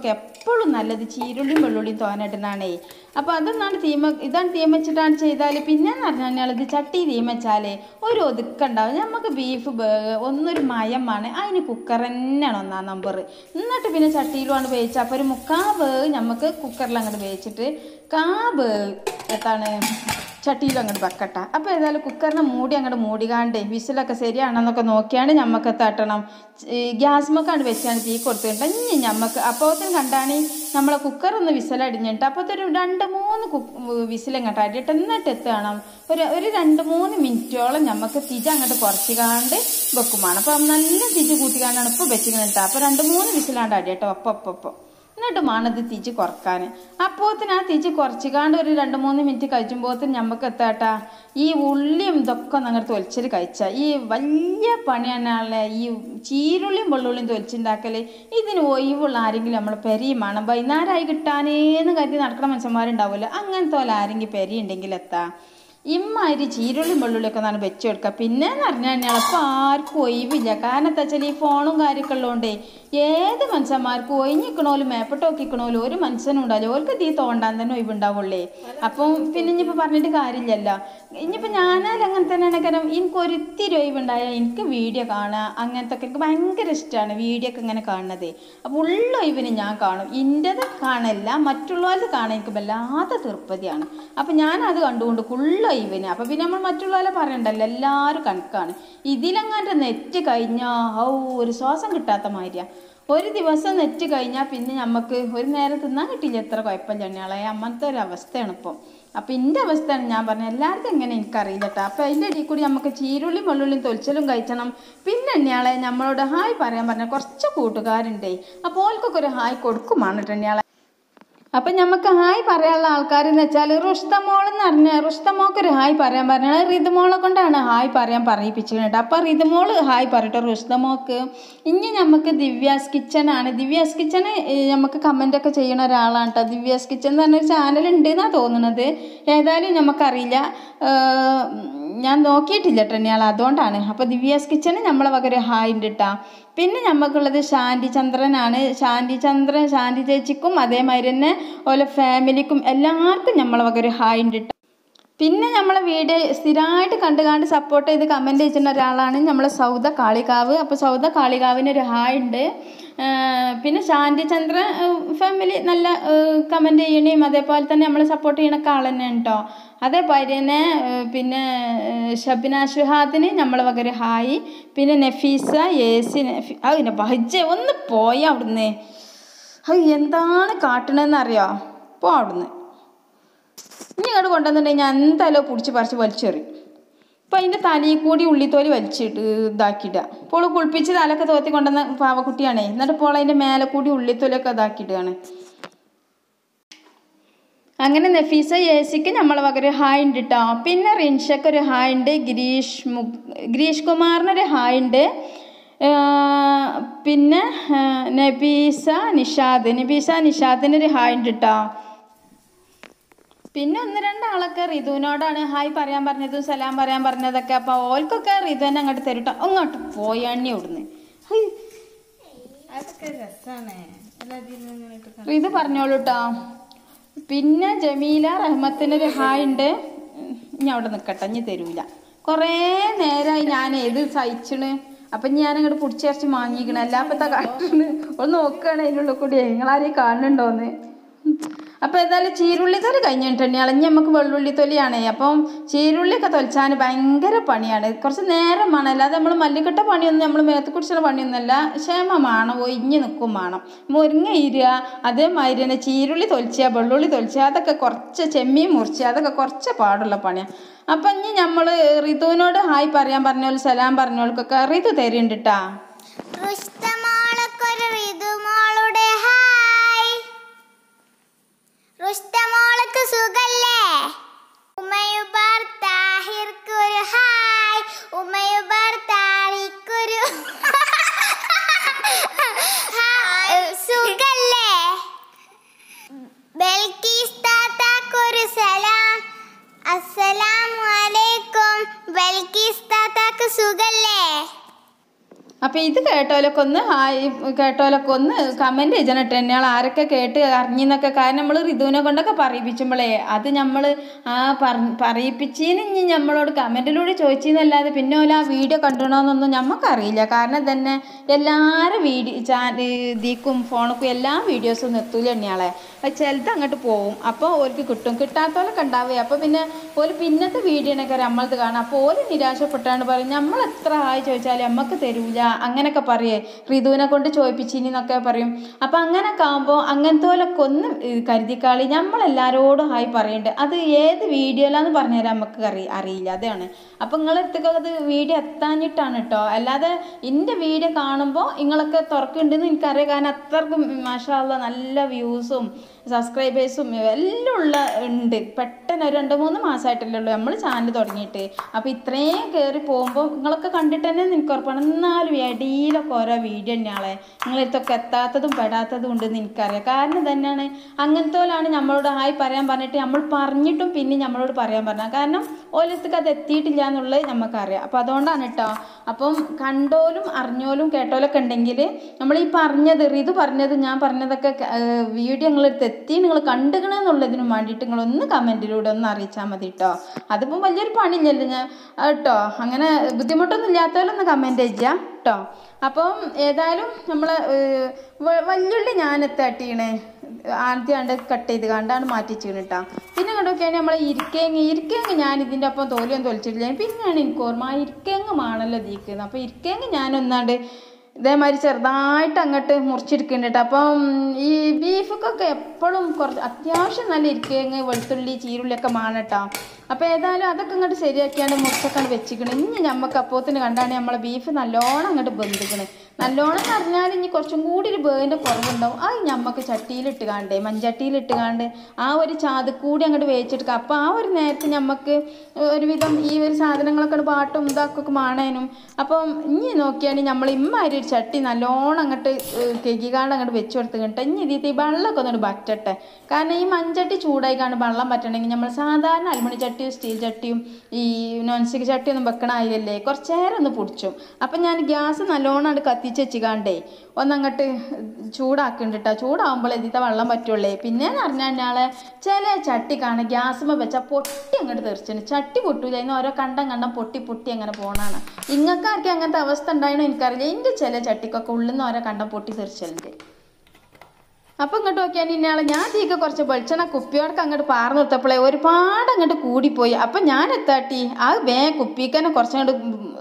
എപ്പോഴും നല്ലത് ചീരുള്ളിയും വെള്ളുള്ളിയും തോനിടുന്നതാണേ അപ്പോൾ അതൊന്നാണ് തീമ ഇതാണ് തീം വെച്ചിട്ടാണ് ചെയ്താൽ പിന്നെ എന്ന് പറഞ്ഞാൽ ഇത് ചട്ടി തീം വെച്ചാൽ ഒരു ഒതുക്കുണ്ടാവും നമുക്ക് ബീഫ് ഒന്നൊരു മയമാണ് അതിന് കുക്കർ തന്നെയാണ് ഒന്നാം നമ്പർ എന്നിട്ട് പിന്നെ ചട്ടിയിലുമാണ് വേവിച്ചത് അപ്പോൾ ഒരു മുക്കാ വേവ് നമുക്ക് കുക്കറിൽ അങ്ങോട്ട് വേവിച്ചിട്ട് കാ വേവ് എത്താണ് ചട്ടിയിൽ അങ്ങോട്ട് വെക്കട്ട അപ്പോൾ ഏതായാലും കുക്കറിനെ മൂടി അങ്ങോട്ട് മൂടികാണ്ട് വിസിലൊക്കെ ശരിയാണെന്നൊക്കെ നോക്കിയാണ് ഞമ്മക്ക് തട്ടണം ഗ്യാസ്മക്കാണ്ട് വെച്ചാണ് തീ കൊടുത്തിട്ട് ഇനി ഞമ്മക്ക് അപ്പോഴത്തേനും കണ്ടാണ് നമ്മളെ കുക്കർ ഒന്ന് വിസിലടിഞ്ഞിട്ട് അപ്പോഴത്തെ ഒരു രണ്ട് മൂന്ന് വിസിലങ്ങോട്ട് അടിയിട്ട് എന്നിട്ട് എത്തണം ഒരു ഒരു രണ്ട് മൂന്ന് മിനിറ്റോളം ഞമ്മക്ക് തിജ അങ്ങോട്ട് കുറച്ച് കാണ്ട് വെക്കുമാണ് അപ്പോൾ നല്ല തിജ് കൂട്ടിക്കാണ്ടാണ് ഇപ്പോൾ വെച്ചിരിക്കുന്നത് അപ്പോൾ രണ്ട് മൂന്ന് വിസിലാണ്ട് അടിയട്ടോ ഒപ്പം ഒപ്പം ഒപ്പം എന്നിട്ട് വേണത് തിരിച്ച് കുറക്കാൻ അപ്പോത്തിന് ആ തിരിച്ച് കുറച്ചിക്കാണ്ട് ഒരു രണ്ട് മൂന്ന് മിനിറ്റ് കഴിച്ചുമ്പോത്തിന് നമുക്ക് എത്താട്ടാ ഈ ഉള്ളിയും ഇതൊക്കെ ഒന്ന് തൊലിച്ചിട്ട് കഴിച്ചാൽ ഈ വലിയ പണിയാണല്ലേ ഈ ചീരുള്ളിയും വെള്ളുള്ളിയും തൊലിച്ചുണ്ടാക്കൽ ഇതിന് ഒഴിവുള്ള ആരെങ്കിലും നമ്മൾ പെരിയും വേണം വൈകുന്നേരമായി കിട്ടാനേന്ന് കരുതി നടക്കുന്ന മനുഷ്യന്മാരുണ്ടാവുമല്ലോ അങ്ങനത്തെ പോലെ ആരെങ്കിലും പെരി ഉണ്ടെങ്കിൽ എത്താ ഇമ്മാതിരി ചീരുള്ളിയും വെള്ളുള്ളിയൊക്കെ എന്നാണ് വെച്ച് കൊടുക്കുക പിന്നെ എന്ന് പറഞ്ഞു കഴിഞ്ഞാൽ ഇപ്പോൾ ആർക്കും ഒഴിവില്ല കാരണം എന്താ വെച്ചാൽ ഈ ഫോണും കാര്യമൊക്കെ ഉള്ളതുകൊണ്ടേ ഏത് മനുഷ്യന്മാർക്കും ഒഴിഞ്ഞിക്കണോലും മേപ്പെട്ട് നോക്കിക്കണോലും ഒരു മനുഷ്യനും ഉണ്ടാവില്ല ഓർക്ക് തീ തോണ്ടാൻ തന്നെ ഒഴിവുണ്ടാവുള്ളേ അപ്പം പിന്നെ ഇനിയിപ്പോൾ പറഞ്ഞിട്ട് കാര്യമില്ലല്ലോ ഇനിയിപ്പോൾ ഞാനാൽ അങ്ങനെ തന്നെയാണ് കാരണം എനിക്ക് ഒരിത്തിരി ഒഴിവുണ്ടായാൽ എനിക്ക് വീഡിയോ കാണുക അങ്ങനത്തെ ഒക്കെ എനിക്ക് ഭയങ്കര ഇഷ്ടമാണ് വീഡിയോ ഒക്കെ ഇങ്ങനെ കാണുന്നത് അപ്പോൾ ഉള്ള ഒഴിവിന് ഞാൻ കാണും ഇൻ്റെത് കാണല്ല മറ്റുള്ളവരുടെ കാണാൻ എനിക്ക് വല്ലാത്ത തൃപ്തിയാണ് അപ്പം ഞാനത് കണ്ടുകൊണ്ട് ഫുള്ള് ഒഴിവിന് അപ്പം പിന്നെ നമ്മൾ മറ്റുള്ളവരെ പറയണ്ടല്ലോ എല്ലാവരും കണക്കാണ് ഇതിലെങ്ങാണ്ട് നെറ്റ് കഴിഞ്ഞാൽ ഔ ഒരു ശ്വാസം കിട്ടാത്ത മാതിരിയാണ് ഒരു ദിവസം നെറ്റ് കഴിഞ്ഞാൽ പിന്നെ നമുക്ക് ഒരു നേരം തിന്നാൻ കിട്ടില്ല എത്ര കുഴപ്പമില്ല എണ്ണയാളെ അങ്ങനത്തെ ഒരു അവസ്ഥയാണ് ഇപ്പം അപ്പം എൻ്റെ അവസ്ഥയാണ് ഞാൻ പറഞ്ഞത് എല്ലാവർക്കും എങ്ങനെ എനിക്കറിയില്ല കേട്ടോ അപ്പം അതിൻ്റെ ഇടയിൽ കൂടി നമുക്ക് ചീരുള്ളിയും വെള്ളുള്ളിയും തൊലിച്ചലും കഴിച്ചണം പിന്നെ എണ്ണയാളെ നമ്മളോട് ഹായ് പറയാൻ പറഞ്ഞ കുറച്ച് കൂട്ടുകാരുണ്ടേ അപ്പോൾ ഓൽക്കൊക്കെ ഒരു ഹായ് കൊടുക്കുമാണ് കേട്ടോ എണ്ണയാളെ അപ്പം നമുക്ക് ഹായ് പറയാനുള്ള ആൾക്കാരെന്ന് വെച്ചാൽ റുഷ്തമോൾ എന്ന് പറഞ്ഞാൽ റുഷ്തമോൾക്ക് ഒരു ഹായ് പറയാൻ പറഞ്ഞാൽ റിതുമോളെ കൊണ്ടാണ് ഹായ് പറയാൻ പറയിപ്പിച്ചിട്ടുണ്ട് അപ്പം റിതുമോൾ ഹായ് പറയട്ടെ റുഷ്തമോക്ക് ഇനി നമുക്ക് ദിവ്യാസ് കിച്ചൺ ആണ് ദിവ്യാസ് കിച്ചൺ നമുക്ക് കമൻ്റൊക്കെ ചെയ്യണ ഒരാളാണ് കേട്ടോ ദിവ്യാസ് കിച്ചൺ എന്ന് പറഞ്ഞൊരു ചാനൽ ഉണ്ട് എന്നാണ് തോന്നുന്നത് ഏതായാലും നമുക്കറിയില്ല ഏർ ഞാൻ നോക്കിയിട്ടില്ല ട്രെന്നിയാൾ അതുകൊണ്ടാണ് അപ്പോൾ ദിവ്യാസ് കിച്ചണ് നമ്മളെ വക ഒരു ഹായ് ഉണ്ട് കേട്ടോ പിന്നെ നമുക്കുള്ളത് ശാന്തി ചന്ദ്രനാണ് ശാന്തി ചന്ദ്രൻ ശാന്തി ചേച്ചിക്കും അതേമാതിരി തന്നെ ഓലെ ഫാമിലിക്കും എല്ലാവർക്കും നമ്മളെ വക ഒരു ഹായ് ഉണ്ട് ട്ടോ. പിന്നെ നമ്മളെ വീഡിയോ സ്ഥിരമായിട്ട് കണ്ട് കണ്ട് സപ്പോർട്ട് ചെയ്ത് കമൻറ്റ് ചെയ്യുന്ന ഒരാളാണ് നമ്മളെ സൗദ കാളികാവ് അപ്പോൾ സൗദ കാളികാവിന് ഒരു ഹായ് ഉണ്ട് ഏർ പിന്നെ ശാന്തി ചന്ദ്ര ഫാമിലി നല്ല കമൻറ്റ് ചെയ്യണേയും അതേപോലെ തന്നെ നമ്മളെ സപ്പോർട്ട് ചെയ്യണ ആൾ തന്നെയാണ് കേട്ടോ അതേപോലെ തന്നെ ഏർ പിന്നെ ഏർ ഷബിന ഷുഹാദിന് നമ്മളെ വക ഒരു ഹായ് പിന്നെ നഫീസ ഏസി നഫി ആ പിന്നെ ബഹജ ഒന്ന് പോയ അവിടുന്ന് അത് എന്താണ് കാട്ടണമെന്ന് അറിയോ പോ അവിടുന്ന് ഇനി ഇങ്ങോട്ട് കൊണ്ടുവന്നിട്ടുണ്ടെങ്കിൽ ഞാൻ എന്തായാലും പിടിച്ച് പറിച്ച് വലിച്ചെറിയും അപ്പം അതിൻ്റെ തലയിൽ കൂടി ഉള്ളിത്തോലി വലിച്ചിട്ട് ഇതാക്കിയിടുക ഇപ്പോൾ കുളിപ്പിച്ച് തലയൊക്കെ തോത്തി കൊണ്ടുവന്ന പാവക്കുട്ടിയാണേ എന്നിട്ട് ഇപ്പോൾ അതിൻ്റെ മേലെ കൂടി ഉള്ളിത്തോലൊക്കെ ഇതാക്കിയിടുകയാണ് അങ്ങനെ നഫീസ ഏസിക്ക് നമ്മളെ വക ഒരു ഹായ് ഉണ്ട് കേട്ടോ പിന്നെ റിൻഷക്ക് ഒരു ഹായ് ഉണ്ട് ഗിരീഷ് മു ഗിരീഷ് കുമാറിനൊരു ഹായ് ഉണ്ട് ഏർ പിന്നെ ഏർ നബീസ നിഷാദ് നബീസ നിഷാദിനൊരു ഹായ് ഉണ്ട് കേട്ടോ പിന്നെ ഒന്ന് രണ്ടാളൊക്കെ റിതുവിനോടാണ് ഹായ് പറയാൻ പറഞ്ഞതും സലാം പറയാൻ പറഞ്ഞതൊക്കെ അപ്പോൾ ഓൽക്കൊക്കെ റിതു തന്നെ അങ്ങോട്ട് തരും ട്ടോ അങ്ങോട്ട് പോയണ്ണി ഇവിടുന്ന് ഹൈ, അതൊക്കെ രസാണ് എല്ലാത്തിനും ഇങ്ങനെ ഇട്ട് കാണാൻ. റിതു പറഞ്ഞോളൂ കേട്ടോ പിന്നെ ജമീല റഹ്മത്തിനൊരു ഹായ് ഉണ്ട് ഇനി അവിടെ നിൽക്കട്ടെ ഇനി തരൂല കുറേ നേരമായി ഞാൻ ഇത് സഹിച്ചിണ് അപ്പം ഞാൻ അങ്ങോട്ട് പിടിച്ചേർച്ച് വാങ്ങിക്കണ അല്ലാപ്പത്തെ കാട്ടിന് ഒന്ന് നോക്കുകയാണ് അതിനുള്ള കൂടി നിങ്ങളാരെയും കാണുന്നുണ്ടോന്ന് അപ്പോൾ ഏതായാലും ചീരുള്ളി തൊലി കഴിഞ്ഞിട്ടുണ്ട് ഇളഞ്ഞ് നമുക്ക് വെള്ളുള്ളി തൊലിയാണേ അപ്പം ചീരുള്ളിയൊക്കെ തൊലിച്ചാൻ ഭയങ്കര പണിയാണ് കുറച്ച് നേരം വേണം അല്ലാതെ നമ്മൾ മല്ലിക്കട്ട പണിയൊന്നും നമ്മൾ മേത്ത് കുടിച്ചുള്ള പണിയൊന്നുമല്ല ക്ഷേമമാണ് ഒഴിഞ്ഞ് നിൽക്കും വേണം മുരിങ്ങ ഇരുക അതേമാതിരി തന്നെ ചീരുള്ളി തൊലിച്ചുക വെള്ളുള്ളി തൊലിച്ചുക അതൊക്കെ കുറച്ച് ചെമ്മീൻ മുറിച്ചുക അതൊക്കെ കുറച്ച് പാടുള്ള പണിയാണ് അപ്പം ഇനി നമ്മൾ ഋതുവിനോട് ഹായ് പറയാൻ പറഞ്ഞോൾ സലാം പറഞ്ഞോൾക്കൊക്കെ ഋതു തരുന്നുണ്ട് കേട്ടാ റുസ്തമോളക്കൊരു ഋതുമോളുടെ ഹായ് റുസ്തമോളക്ക് സുഖല്ലേ ഉമയുബാർ താഹിർക്കൊരു ഹായ് ഉമയുബാർ താരിക്കൊരു ഹായ്. സുഖല്ലേ ബൽക്കീസ് താത്താക്കൊരു സലാം അസ്സലാമു അലൈക്കും ബൽക്കീസ് താത്താക്ക് സുഖല്ലേ അപ്പോൾ ഇത് കേട്ടോലൊക്കെ ഒന്ന് ഹായ് കേട്ടോലൊക്കെ ഒന്ന് കമൻറ്റ് ചെയ്യണം എന്നെയാൾ ആരൊക്കെ കേട്ട് അറിഞ്ഞെന്നൊക്കെ കാരണം നമ്മൾ ഋതുവിനെ കൊണ്ടൊക്കെ പറയിപ്പിച്ചുമ്പോഴേ അത് നമ്മൾ ആ പറ പറയിപ്പിച്ചതിന് ഇനി നമ്മളോട് കമൻറ്റിലൂടെ ചോദിച്ചെന്നല്ലാതെ പിന്നെ ഓല ആ വീഡിയോ കണ്ടുകണമെന്നൊന്നും നമുക്കറിയില്ല കാരണം തന്നെ എല്ലാവരും വീഡിയോ ചാ ഇതിക്കും ഫോണക്കും എല്ലാ വീഡിയോസും നിർത്തൂല എന്നെയാളെ അത് ചിലത് അങ്ങോട്ട് പോവും അപ്പോൾ ഓർക്ക് കിട്ടും കിട്ടാത്തവരൊക്കെ ഉണ്ടാവുക അപ്പോൾ പിന്നെ ഓല് പിന്നത്തെ വീഡിയോനൊക്കെ നമ്മളത് കാണാം അപ്പോൾ ഓല് നിരാശപ്പെട്ടാണ് പറയും നമ്മൾ എത്ര ആയി ചോദിച്ചാലും നമ്മക്ക് തരൂല അങ്ങനെയൊക്കെ പറയേ ഋതുവിനെ കൊണ്ട് ചോദിപ്പിച്ചിന്നൊക്കെ പറയും അപ്പോൾ അങ്ങനെയൊക്കെ ആകുമ്പോൾ അങ്ങനത്തെ പോലൊക്കെ ഒന്ന് കരുതിക്കാളി നമ്മളെല്ലാവരോടും ഹായ് പറയുന്നുണ്ട് അത് ഏത് വീഡിയോയിലാന്ന് പറഞ്ഞുതരാൻ നമുക്ക് അറി അറിയില്ല അതാണ് അപ്പോൾ നിങ്ങളെടുത്തൊക്കെ അത് വീഡിയോ എത്താഞ്ഞിട്ടാണ് കേട്ടോ അല്ലാതെ എൻ്റെ വീഡിയോ കാണുമ്പോൾ നിങ്ങളൊക്കെ തുറക്കുന്നുണ്ടെന്ന് എനിക്കറിയാം കാരണം അത്രക്കും മാഷാല്ല നല്ല വ്യൂസും സബ്സ്ക്രൈബേഴ്സും എല്ലാം ഉള്ള ഉണ്ട് പെട്ടെന്ന് ഒരു രണ്ട് മൂന്ന് മാസമായിട്ടല്ലേ ഉള്ളൂ നമ്മൾ ചാനൽ തുടങ്ങിയിട്ട് അപ്പോൾ ഇത്രയും കയറി പോകുമ്പോൾ നിങ്ങളൊക്കെ കണ്ടിട്ട് തന്നെ എനിക്ക് ഉറപ്പാണ് എന്നാലും ഇടയിലൊക്കെ ഓരോ വീഡിയോ തന്നെയാളെ നിങ്ങളടുത്തൊക്കെ എത്താത്തതും പെടാത്തതും ഉണ്ടെന്ന് എനിക്കറിയാം കാരണം തന്നെയാണ് അങ്ങനത്തെ പോലാണ് നമ്മളോട് ഹായ് പറയാൻ പറഞ്ഞിട്ട് നമ്മൾ പറഞ്ഞിട്ടും പിന്നെ നമ്മളോട് പറയാൻ പറഞ്ഞത് കാരണം ഓലത്തേക്ക് അത് എത്തിയിട്ടില്ല എന്നുള്ളത് നമുക്കറിയാം അപ്പോൾ അതുകൊണ്ടാണ് കേട്ടോ അപ്പം കണ്ടോലും അറിഞ്ഞോലും കേട്ടോലൊക്കെ ഉണ്ടെങ്കിൽ നമ്മൾ ഈ പറഞ്ഞത് ഇത് പറഞ്ഞത് ഞാൻ പറഞ്ഞതൊക്കെ വീഡിയോ നിങ്ങളെടുത്ത് എത്തി നിങ്ങൾ കണ്ടുകണമെന്നുള്ളതിനും വേണ്ടിയിട്ട് നിങ്ങളൊന്ന് കമൻറ്റിലൂടെ ഒന്ന് അറിയിച്ചാൽ മതി കേട്ടോ അതിപ്പം വലിയൊരു പണിയില്ലല്ലോ ഞാൻ കേട്ടോ അങ്ങനെ ബുദ്ധിമുട്ടൊന്നും ഇല്ലാത്തവരൊന്ന് കമൻറ്റ് ചെയ്യുക കേട്ടോ അപ്പം ഏതായാലും നമ്മൾ വല്യുള്ളി ഞാൻ എത്താട്ടിയണേ ആദ്യം കണ്ട് കട്ട് ചെയ്ത് കണ്ടാണ് മാറ്റിച്ചിണ് കേട്ടോ പിന്നെ കണ്ടൊക്കെയാണ് നമ്മൾ ഇരിക്കേങ്ങ് ഇരിക്കേങ്ങ് ഞാൻ ഇതിൻ്റെ ഒപ്പം തോലിയൊന്നും തൊലിച്ചിട്ടില്ല പിന്നെയാണ് എനിക്ക് ഓർമ്മ ആ ഇരിക്കേങ്ങുമാണല്ലോ ദീക്കുന്നത് അപ്പോൾ ഇരിക്കേങ്ങ് ഞാനൊന്നാണ്ട് ഇതേമാതിരി ചെറുതായിട്ട് അങ്ങോട്ട് മുറിച്ചെടുക്കുന്നുണ്ട് കേട്ടോ അപ്പം ഈ ബീഫൊക്കെ എപ്പോഴും കുറച്ച് അത്യാവശ്യം നല്ല ഇരിക്കേങ്ങ് വെളുത്തുള്ളി ചീരുള്ളിയൊക്കെ വേണം കേട്ടോ അപ്പോൾ ഏതായാലും അതൊക്കെ അങ്ങോട്ട് ശരിയാക്കിയാണ്ട് മുറിച്ചൊക്കെ വെച്ചിക്കണം ഇനി ഞമ്മക്ക് അപ്പോത്തിന് കണ്ടാണ് നമ്മളെ ബീഫ് നല്ലോണം അങ്ങോട്ട് ബന്ധിക്കണേ നല്ലോണം എന്ന് പറഞ്ഞാൽ ഇനി കുറച്ചും കൂടി ഒരു ബേൻ്റെ കുറവുണ്ടാവും അത് ഞമ്മക്ക് ചട്ടിയിലിട്ട് കാണ്ടേ മൺചട്ടിയിലിട്ട് കാണ്ട് ആ ഒരു ചാത് കൂടി അങ്ങോട്ട് വേവിച്ചെടുക്കുക അപ്പോൾ ആ ഒരു നേരത്ത് ഞമ്മക്ക് ഒരുവിധം ഈ ഒരു സാധനങ്ങളൊക്കെ പാട്ടും ഇതാക്കൊക്കെ മാണേനും അപ്പം ഇനി നോക്കിയാണെങ്കിൽ നമ്മൾ ഇമ്മാതിരി ഒരു ചട്ടി നല്ലോണം അങ്ങോട്ട് കെകികാണ്ട് അങ്ങോട്ട് വെച്ച് കൊടുത്ത് കിട്ടെ ഇനി ഇതിൽ ഈ വെള്ളമൊക്കെ ഒന്നിട്ട് വറ്റട്ടെ കാരണം ഈ മൺചട്ടി ചൂടായി കാണും വെള്ളം പറ്റണമെങ്കിൽ നമ്മൾ സാധാരണ അലുമിണി ചട്ടിയും സ്റ്റീൽ ചട്ടിയും ഈ നോൺ സ്റ്റിക്ക് ചട്ടിയൊന്നും വെക്കണ അതിലല്ലേ കുറച്ച് നേരം ഒന്ന് പൊടിച്ചു അപ്പം ഞാൻ ഗ്യാസ് നല്ലോണം അങ്ങോട്ട് കത്തിച്ച് വെച്ചിക്കാണ്ടേ ഒന്നങ്ങോട്ട് ചൂടാക്കുന്നുണ്ട് കേട്ടോ ചൂടാകുമ്പോൾ ഇതിത്തെ വെള്ളം പറ്റുള്ളേ പിന്നെന്ന് പറഞ്ഞാൽ ഞാളെ ചില ചട്ടി കാണും ഗ്യാസുമ്മ വെച്ചാൽ പൊട്ടി അങ്ങോട്ട് തെറിച്ചിന് ചട്ടി പൊട്ടൂല ഇന്ന് ഓരോ കണ്ടം കണ്ടം പൊട്ടി പൊട്ടി അങ്ങനെ പോണാണ് ഇങ്ങക്കാർക്ക് അങ്ങനത്തെ അവസ്ഥ ഉണ്ടായണോ എനിക്കറിയില്ല എൻ്റെ ചില ചട്ടിക്കൊക്കെ ഉള്ളിൽ നിന്ന് ഓരോ കണ്ടം പൊട്ടി തെറിച്ചലുണ്ട് അപ്പം ഇങ്ങോട്ട് നോക്കിയാൽ ഇന്നയാളെ ഞാൻ തീക്ക് കുറച്ച് വെളിച്ചെണ്ണ കുപ്പിയോടൊക്കെ അങ്ങോട്ട് പാർന്നു നിർത്തപ്പോഴേ ഒരുപാട് അങ്ങോട്ട് കൂടിപ്പോയി അപ്പം ഞാൻ എത്താട്ടി ആ വേ കുപ്പിക്കന്നെ കുറച്ചങ്ങോട്ട്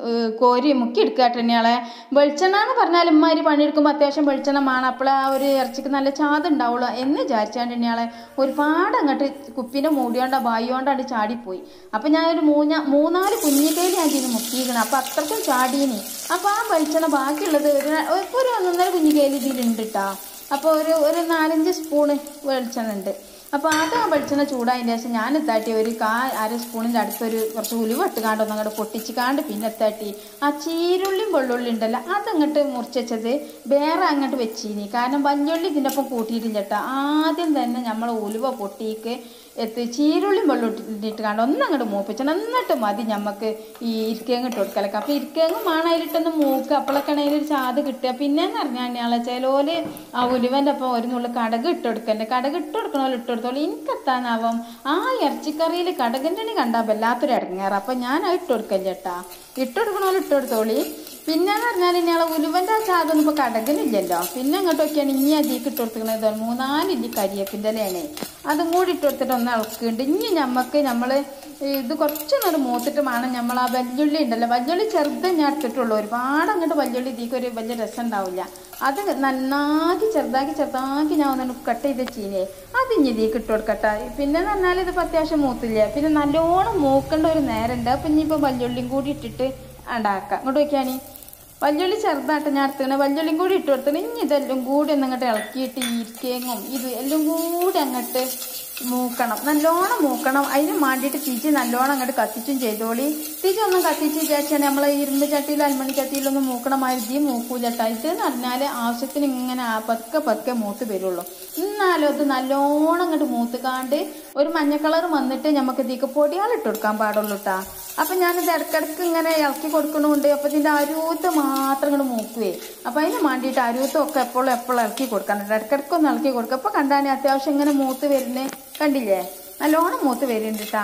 കോരി മുക്കി എടുക്കാട്ടെ ഇന്നയാളെ വെളിച്ചെണ്ണ എന്ന് പറഞ്ഞാൽ ഇമ്മാതിരി പണിയെടുക്കുമ്പോൾ അത്യാവശ്യം വെളിച്ചെണ്ണ വേണം അപ്പോൾ ആ ഒരു ഇറച്ചിക്ക് നല്ല ചാത് ഉണ്ടാവുള്ളൂ എന്ന് വിചാരിച്ചാണ്ട് ഇന്നയാളെ ഒരുപാട് അങ്ങോട്ട് കുപ്പീൻ്റെ മൂടിയോണ്ട ബായിയോണ്ടാണ്ട് ചാടിപ്പോയി അപ്പം ഞാനൊരു മൂന്ന മൂന്നാല് കുഞ്ഞിക്കയിൽ ഞാൻ ഇതിന് മുക്കിയിരിക്കണം അപ്പം അത്രക്കും ചാടീനി അപ്പോൾ ആ വെളിച്ചെണ്ണ ബാക്കിയുള്ളത് ഒരു ഒരു ഒന്നൊന്നര കുഞ്ഞിക്കയിൽ ഇതിലുണ്ട് കേട്ടോ അപ്പോൾ ഒരു ഒരു നാലഞ്ച് സ്പൂണ് വെളിച്ചെണ്ണ ഉണ്ട് അപ്പോൾ അത് ആ വെളിച്ചെണ്ണ ചൂടായതിന് ശേഷം ഞാൻ എത്താട്ടി ഒരു കാ അര സ്പൂണിൻ്റെ അടുത്തൊരു കുറച്ച് ഉലുവ ഇട്ട് കാണ്ട് ഒന്ന് അങ്ങോട്ട് പൊട്ടിച്ച് കാണ്ട് പിന്നെ എത്താട്ടി ആ ചീരുള്ളിയും വെള്ളുള്ളി ഉണ്ടല്ലോ അതങ്ങോട്ട് മുറിച്ചത് വേറെ അങ്ങോട്ട് വെച്ചീനി കാരണം വല്യുള്ളി ഇതിൻ്റെ ഒപ്പം കൂട്ടിയിട്ടില്ല കേട്ടോ ആദ്യം തന്നെ നമ്മൾ ഉലുവ പൊട്ടിക്ക് എത്തി ചീരുള്ളിയും വെള്ളം ഇട്ടിട്ട് കണ്ട് ഒന്ന് അങ്ങോട്ട് മൂപ്പിച്ചണം എന്നിട്ട് മതി ഞമ്മക്ക് ഈ ഇരിക്കേങ്ങ് ഇട്ട് കൊടുക്കലൊക്കെ അപ്പോൾ ഇരിക്കേങ്ങ് മാണയിലിട്ടൊന്ന് മൂക്ക് അപ്പോഴൊക്കെയാണ് അതിലൊരു ചാത് കിട്ടുക പിന്നെന്ന് പറഞ്ഞാൽ ഞാളെ ചിലോല് ആ ഉലുവൻ്റെ ഒപ്പം ഒരു നുള്ളു കടക് ഇട്ട് കൊടുക്കണ്ടേ കടക് ഇട്ട് കൊടുക്കണമല്ലോ ഇട്ട് കൊടുത്തോളൂ എനിക്കെത്താനാവും ആ ഇറച്ചിക്കറിയിൽ കടകിൻ്റെ അണി കണ്ടാൽ വല്ലാത്തൊരു ഇടങ്ങേറ് അപ്പം ഞാൻ അത് ഇട്ട് കൊടുക്കല്ല ചേട്ടാ ഇട്ട് കൊടുക്കണമല്ലോ ഇട്ട് കൊടുത്തോളി പിന്നെ എന്ന് പറഞ്ഞാൽ ഇനിയാളെ ഉലുവൻ്റെ ആ ചാതൊന്നും ഇപ്പോൾ കടകനില്ലല്ലോ പിന്നെ അങ്ങോട്ട് നോക്കിയാണ് ഇനി അതിലേക്ക് ഇട്ട് കൊടുക്കുന്നത് മൂന്നാല് ഇല്ലി കരിയേപ്പിൻ്റെ ഇലയാണ് അതും കൂടി ഇട്ട് കൊടുത്തിട്ട് ഒന്ന് ഇളക്കുന്നുണ്ട് ഇനി നമുക്ക് നമ്മൾ ഇത് കുറച്ചൊന്നും മൂത്തിട്ട് വേണം നമ്മൾ ആ വല്യുള്ളി ഉണ്ടല്ലോ വല്യുള്ളി ചെറുത് ഞാൻ എടുത്തിട്ടുള്ളൂ ഒരുപാട് അങ്ങോട്ട് വല്യുള്ളി ഇതിക്ക് ഒരു വലിയ രസം ഉണ്ടാവില്ല അത് നന്നാക്കി ചെറുതാക്കി ചെറുതാക്കി ഞാൻ ഒന്ന് കട്ട് ചെയ്ത് ചീനേ അത് ഇനി ഇതിലേക്ക് ഇട്ട് കൊടുക്കട്ടെ പിന്നെ എന്ന് പറഞ്ഞാൽ ഇതിപ്പോൾ അത്യാവശ്യം മൂത്തില്ല പിന്നെ നല്ലോണം മൂക്കേണ്ട ഒരു നേരമുണ്ട് അപ്പം ഇനിയിപ്പോൾ വല്യുള്ളിയും കൂടി ഇട്ടിട്ട് ഉണ്ടാക്കാം ഇങ്ങോട്ട് നോക്കിയാണി വല്യുള്ളി ചെറുതായിട്ട് ഞാൻ എടുത്തിങ്ങനെ വല്യുള്ളിയും കൂടി ഇട്ട് കൊടുത്തിട്ട് ഇനി ഇതെല്ലാം കൂടി ഒന്ന് അങ്ങോട്ട് ഇളക്കിയിട്ട് ഈ ഇരിക്കേങ്ങും ഇത് എല്ലാം കൂടി അങ്ങോട്ട് മൂക്കണം നല്ലോണം മൂക്കണം അതിന് വേണ്ടിയിട്ട് തിരിച്ച് നല്ലോണം അങ്ങോട്ട് കത്തിച്ചും ചെയ്തോളി തിരിച്ച് ഒന്നും കത്തിച്ച് വിചാരിച്ചാൽ നമ്മൾ ഇരുമ്പ് ചട്ടിയിലും അൽമണി ചട്ടിയിലൊന്നും മൂക്കണ മാതിരി മൂക്കൂല കേട്ടോ ഇത് എന്ന് പറഞ്ഞാൽ ആവശ്യത്തിന് ഇങ്ങനെ ആ പതുക്കെ പതുക്കെ മൂത്ത് വരുള്ളൂ എന്നാലും അത് നല്ലോണം അങ്ങോട്ട് മൂത്തുകാണ്ട് ഒരു മഞ്ഞ കളർ വന്നിട്ട് നമുക്ക് ഇതിക്ക് പൊടിയാൾ ഇട്ട് കൊടുക്കാൻ പാടുള്ളൂ കേട്ടാ അപ്പം ഞാനിത് ഇടയ്ക്കിടയ്ക്ക് ഇങ്ങനെ ഇളക്കി കൊടുക്കണമുണ്ട് അപ്പം ഇതിൻ്റെ അരുവത്ത് മാത്രം ഇങ്ങോട്ട് മൂക്കുവേ അപ്പം അതിന് വേണ്ടിയിട്ട് അരുവത്തും ഒക്കെ എപ്പോഴും എപ്പോഴും ഇളക്കി കൊടുക്കാൻ ഇടയ്ക്കിടയ്ക്ക് ഒന്ന് ഇളക്കി കൊടുക്കുക അപ്പോൾ കണ്ടാണ് അത്യാവശ്യം ഇങ്ങനെ മൂത്ത് വരുന്നത് കണ്ടില്ലേ നല്ലോണം മൂത്ത് വരുന്നുണ്ട് കേട്ടാ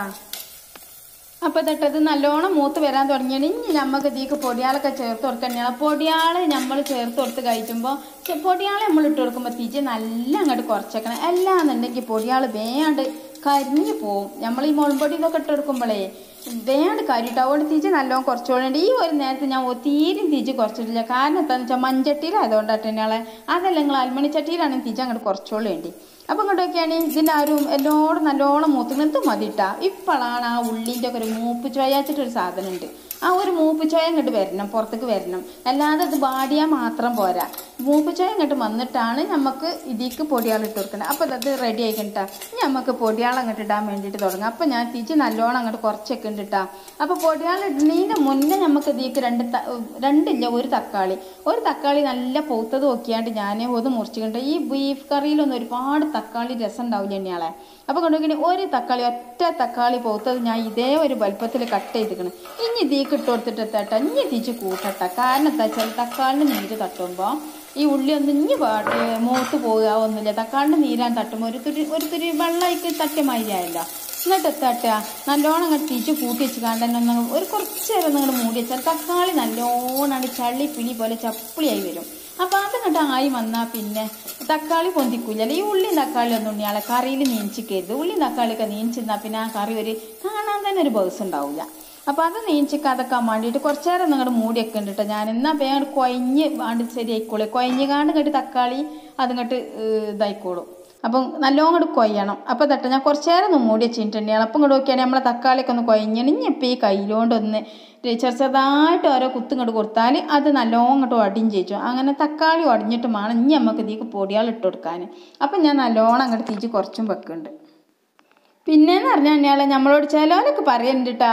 അപ്പോൾ തൊട്ടത് നല്ലോണം മൂത്ത് വരാൻ തുടങ്ങിയാണ് ഇനി നമുക്ക് ഇതിക്ക് പൊടിയാളൊക്കെ ചേർത്ത് കൊടുക്കണ പൊടിയാൾ നമ്മൾ ചേർത്ത് കൊടുത്ത് കഴിക്കുമ്പോൾ പൊടിയാൾ നമ്മൾ ഇട്ട് കൊടുക്കുമ്പോൾ തിരിച്ച് നല്ല അങ്ങോട്ട് കുറച്ചേക്കണം അല്ലാന്നുണ്ടെങ്കിൽ പൊടിയാൾ വേണ്ട് കരിഞ്ഞു പോവും നമ്മൾ ഈ മുളമ്പൊടി ഇതൊക്കെ ഇട്ട് കൊടുക്കുമ്പോഴേ വേണ്ട കരിയിട്ട് അതുകൊണ്ട് തിരിച്ച് നല്ലോണം കുറച്ചുകൊണ്ട് ഈ ഒരു നേരത്തെ ഞാൻ തീരും തിരിച്ച് കുറച്ചിട്ടില്ല കാരണം എന്താണെന്ന് വെച്ചാൽ മൺചട്ടിയിലായതുകൊണ്ടാണ് തന്നെയാളെ അതല്ല നിങ്ങൾ അൽമണി ചട്ടിയിലാണെങ്കിൽ തിരിച്ച് അങ്ങോട്ട് കുറച്ചോളൂ വേണ്ടി അപ്പം ഇങ്ങോട്ടൊക്കെയാണ് ഇതിൻ്റെ ആരും എല്ലോടും നല്ലോണം മൂത്തുന്നത് ഇത് മതിട്ടാ ഇപ്പോഴാണ് ആ ഉള്ളിൻ്റെ ഒക്കെ ഒരു മൂപ്പ് ചോയാച്ചിട്ടൊരു സാധനം ഉണ്ട് ആ ഒരു മൂപ്പ് ചോയ ഇങ്ങോട്ട് വരണം പുറത്തേക്ക് വരണം അല്ലാതെ ഇത് ബാടിയാൽ മാത്രം പോരാ മൂപ്പ് ചോയ ഇങ്ങോട്ട് വന്നിട്ടാണ് നമുക്ക് ഇതിക്ക് പൊടിയാൾ ഇട്ട് കൊടുക്കണം അപ്പോൾ അത് റെഡി ആയിക്കണ്ടാ ഇനി നമുക്ക് പൊടിയാൾ അങ്ങോട്ട് ഇടാൻ വേണ്ടിയിട്ട് തുടങ്ങാം അപ്പോൾ ഞാൻ തിരിച്ച് നല്ലോണം അങ്ങോട്ട് കുറച്ചൊക്കെ ഉണ്ട് കേട്ടാ അപ്പോൾ പൊടിയാൾ ഇടുന്നതിന് മുന്നേ നമുക്ക് ഇതിക്ക് രണ്ട് ത- രണ്ടില്ല ഒരു തക്കാളി ഒരു തക്കാളി നല്ല പൗത്തത് നോക്കിയാണ്ട് ഞാൻ ഒന്ന് മുറിച്ചിട്ടുണ്ട് ഈ ബീഫ് കറിയിലൊന്നും ഒരുപാട് തക്കാളി രസം ഉണ്ടാവില്ല തന്നെയാളെ അപ്പോൾ കൊണ്ടുപോയി ഒരു തക്കാളി ഒറ്റ തക്കാളി പൗത്തത് ഞാൻ ഇതേ ഒരു വലുപ്പത്തിൽ കട്ട് ചെയ്തിക്കണം ഇനി ഇതിക്ക് ഇട്ട് കൊടുത്തിട്ട് തട്ട ഇനി തിരിച്ച് കൂട്ടട്ട കാരണം എന്താ വെച്ചാൽ തക്കാളിന് നീര് തട്ടുമ്പോൾ ഈ ഉള്ളി ഒന്ന് ഇനി പാ- ഏ, മൂത്ത് പോകുക ഒന്നുമില്ല തക്കാളിന് നീരാൻ തട്ടുമ്പോൾ ഒരു തുരി ഒരു തുരി വെള്ളമായിട്ട് തട്ടിയ മാതിരിയായല്ലോ എന്നിട്ട് തട്ടുക നല്ലോണം അങ്ങോട്ട് തിരിച്ച് കൂട്ടി വെച്ച് കാണ്ടന്നെ ഒന്ന് ഒരു കുറച്ച് നേരം നിങ്ങൾ മൂടി വെച്ചാൽ തക്കാളി നല്ലോണം ചള്ളി പിളി പോലെ ചപ്പിളിയായി വരും അപ്പോൾ അതങ്ങോട്ട് ആയി വന്നാൽ പിന്നെ തക്കാളി പൊന്തിക്കൂല ഈ ഉള്ളിയും തക്കാളി ഒന്നും ഉണ്ണിയാളെ കറിയിൽ നീഞ്ചിക്കരുത് ഉള്ളിയും തക്കാളിയൊക്കെ നീഞ്ചിന്നാൽ പിന്നെ ആ കറി ഒരു കാണാൻ തന്നെ ഒരു ബേസ് ഉണ്ടാവില്ല അപ്പോൾ അത് നീഞ്ചിക്കാതൊക്കാൻ വേണ്ടിയിട്ട് കുറച്ച് നേരം നിങ്ങളുടെ മൂടി ഒക്കെ ഉണ്ട് കേട്ടോ ഞാൻ എന്നാൽ വേഗം കൊയഞ്ഞ് ആണ്ട് ശരിയായിക്കോളൂ കൊയഞ്ഞ് കാണ്ട് ഇങ്ങോട്ട് തക്കാളി അതിങ്ങോട്ട് ഇതായിക്കോളും അപ്പം നല്ലോണം കൂടി കൊയ്യണം അപ്പോൾ തട്ട ഞാൻ കുറച്ച് നേരം ഒന്ന് മൂടി വെച്ചിട്ടുണ്ടെങ്കിൽ അപ്പം ഇങ്ങോട്ട് നോക്കിയാണെങ്കിൽ നമ്മളെ തക്കാളിയൊക്കെ ഒന്ന് കൊയഞ്ഞണം ഇനി ഇപ്പം ഈ കയ്യിലോണ്ടൊന്ന് ചെറു ചെറുതായിട്ട് ഓരോ കുത്ത് ഇങ്ങോട്ട് കൊടുത്താൽ അത് നല്ലോണം ഇങ്ങോട്ട് ഒടിയും ചെയ്ച്ചു അങ്ങനെ തക്കാളി ഒടിഞ്ഞിട്ട് വേണം ഇനി നമുക്ക് ഇതിക്ക് പൊടിയാൾ ഇട്ട് കൊടുക്കാൻ അപ്പം ഞാൻ നല്ലോണം അങ്ങോട്ട് തിരിച്ച് കുറച്ചും വെക്കുന്നുണ്ട് പിന്നെന്ന് പറഞ്ഞാൽ തന്നെയാണ് നമ്മളോട് ചിലവരൊക്കെ പറയുന്നുണ്ട് കേട്ടോ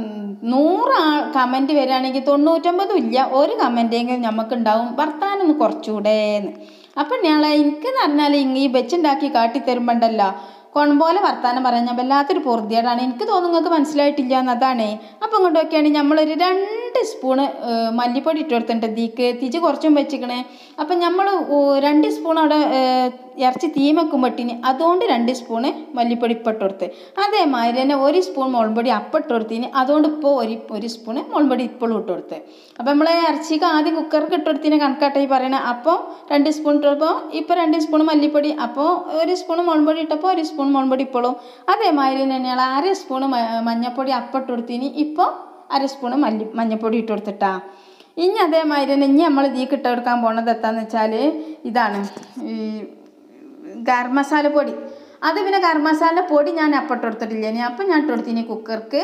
നൂറ് ആ കമൻറ്റ് വരികയാണെങ്കിൽ തൊണ്ണൂറ്റൊമ്പതും ഇല്ല ഒരു കമൻറ്റെങ്കിലും നമുക്കുണ്ടാവും വർത്താനൊന്ന് കുറച്ചുകൂടെന്ന് അപ്പം ഞാൻ എനിക്കെന്ന് പറഞ്ഞാൽ ഇങ്ങ ഈ വെച്ചുണ്ടാക്കി കാട്ടിത്തരുമ്പോണ്ടല്ലോ കൊൺപോലെ വർത്താനം പറയാൻ ഞാൻ വല്ലാത്തൊരു പൊറുതിയേടാണ് എനിക്ക് തോന്നുന്നു നിങ്ങൾക്ക് മനസ്സിലായിട്ടില്ല എന്നതാണേ അപ്പം ഇങ്ങോട്ട് നോക്കിയാണെങ്കിൽ നമ്മളൊരു രണ്ട് സ്പൂണ് ഏഹ്, മല്ലിപ്പൊടി ഇട്ട് കൊടുത്തിട്ടുണ്ട് തീക്ക് തിച്ച് കുറച്ചും വെച്ചിക്കണേ അപ്പം നമ്മൾ രണ്ട് സ്പൂൺ അവിടെ ഏഹ്, ഇറച്ചി തീ വെക്കുമ്പോട്ടിന് അതുകൊണ്ട് രണ്ട് സ്പൂണ് മല്ലിപ്പൊടി ഇപ്പം ഇട്ട് കൊടുത്ത് അതേമാതിരി തന്നെ ഒരു സ്പൂൺ മുളമ്പൊടി അപ്പം ഇട്ട് കൊടുത്തിന് അതുകൊണ്ട് ഇപ്പോൾ ഒരു ഒരു സ്പൂണ് മുളമ്പൊടി ഇപ്പോഴും ഇട്ട് കൊടുത്ത് അപ്പം നമ്മൾ ഇറച്ചിക്ക് ആദ്യം കുക്കർക്ക് ഇട്ട് കൊടുത്തിന് കണക്കാട്ടായി പറയണേ അപ്പോൾ രണ്ട് സ്പൂൺ ഇട്ടപ്പോൾ ഇപ്പോൾ രണ്ട് സ്പൂൺ മല്ലിപ്പൊടി അപ്പോൾ ഒരു സ്പൂൺ മുളമ്പൊടി ഇട്ടപ്പോൾ ഒരു സ്പൂൺ മുളമ്പൊടി ഇപ്പോഴും അതേമാതിരി തന്നെയാണ് അര സ്പൂൺ മഞ്ഞൾപ്പൊടി അപ്പം ഇട്ട് കൊടുത്തിന് ഇപ്പോൾ അര സ്പൂൺ മല്ലി മഞ്ഞൾപ്പൊടി ഇട്ട് കൊടുത്തിട്ടാ ഇനി അതേമാതിരി തന്നെ ഇനി നമ്മൾ ഇതിൽ ഇട്ട് കൊടുക്കാൻ പോണത് എന്താണെന്ന് വെച്ചാൽ ഇതാണ് ഈ ഗരം മസാല പൊടി അത് പിന്നെ ഗരം മസാല പൊടി ഞാൻ അപ്പം ഇട്ട് കൊടുത്തിട്ടില്ല ഇനി അപ്പം ഞാൻ ഇട്ട് കൊടുത്തിനി കുക്കർക്ക്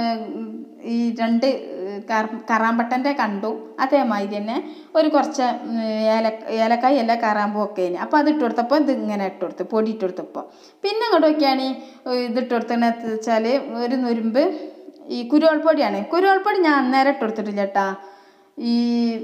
ഈ രണ്ട് കറ കറാമ്പട്ടൻ്റെ കണ്ടു അതേമാതിരി തന്നെ ഒരു കുറച്ച് ഉം, ഏല ഏലക്കായി എല്ലാ കറാമ്പും ഒക്കെ ഇനി അപ്പോൾ അത് ഇട്ട് കൊടുത്തപ്പോൾ ഇത് ഇങ്ങനെ ഇട്ട് കൊടുത്തു പൊടി ഇട്ട് കൊടുത്തപ്പോൾ പിന്നെ അങ്ങോട്ട് നോക്കിയാണ് ഇത് ഇട്ട് കൊടുത്തതെന്ന് വെച്ചാൽ ഒരു നുരുമ്പ് ഈ കുരുവൾപ്പൊടിയാണ് കുരുവൾപ്പൊടി ഞാൻ അന്നേരം ഇട്ട് കൊടുത്തിട്ടില്ല കേട്ടാ ഈ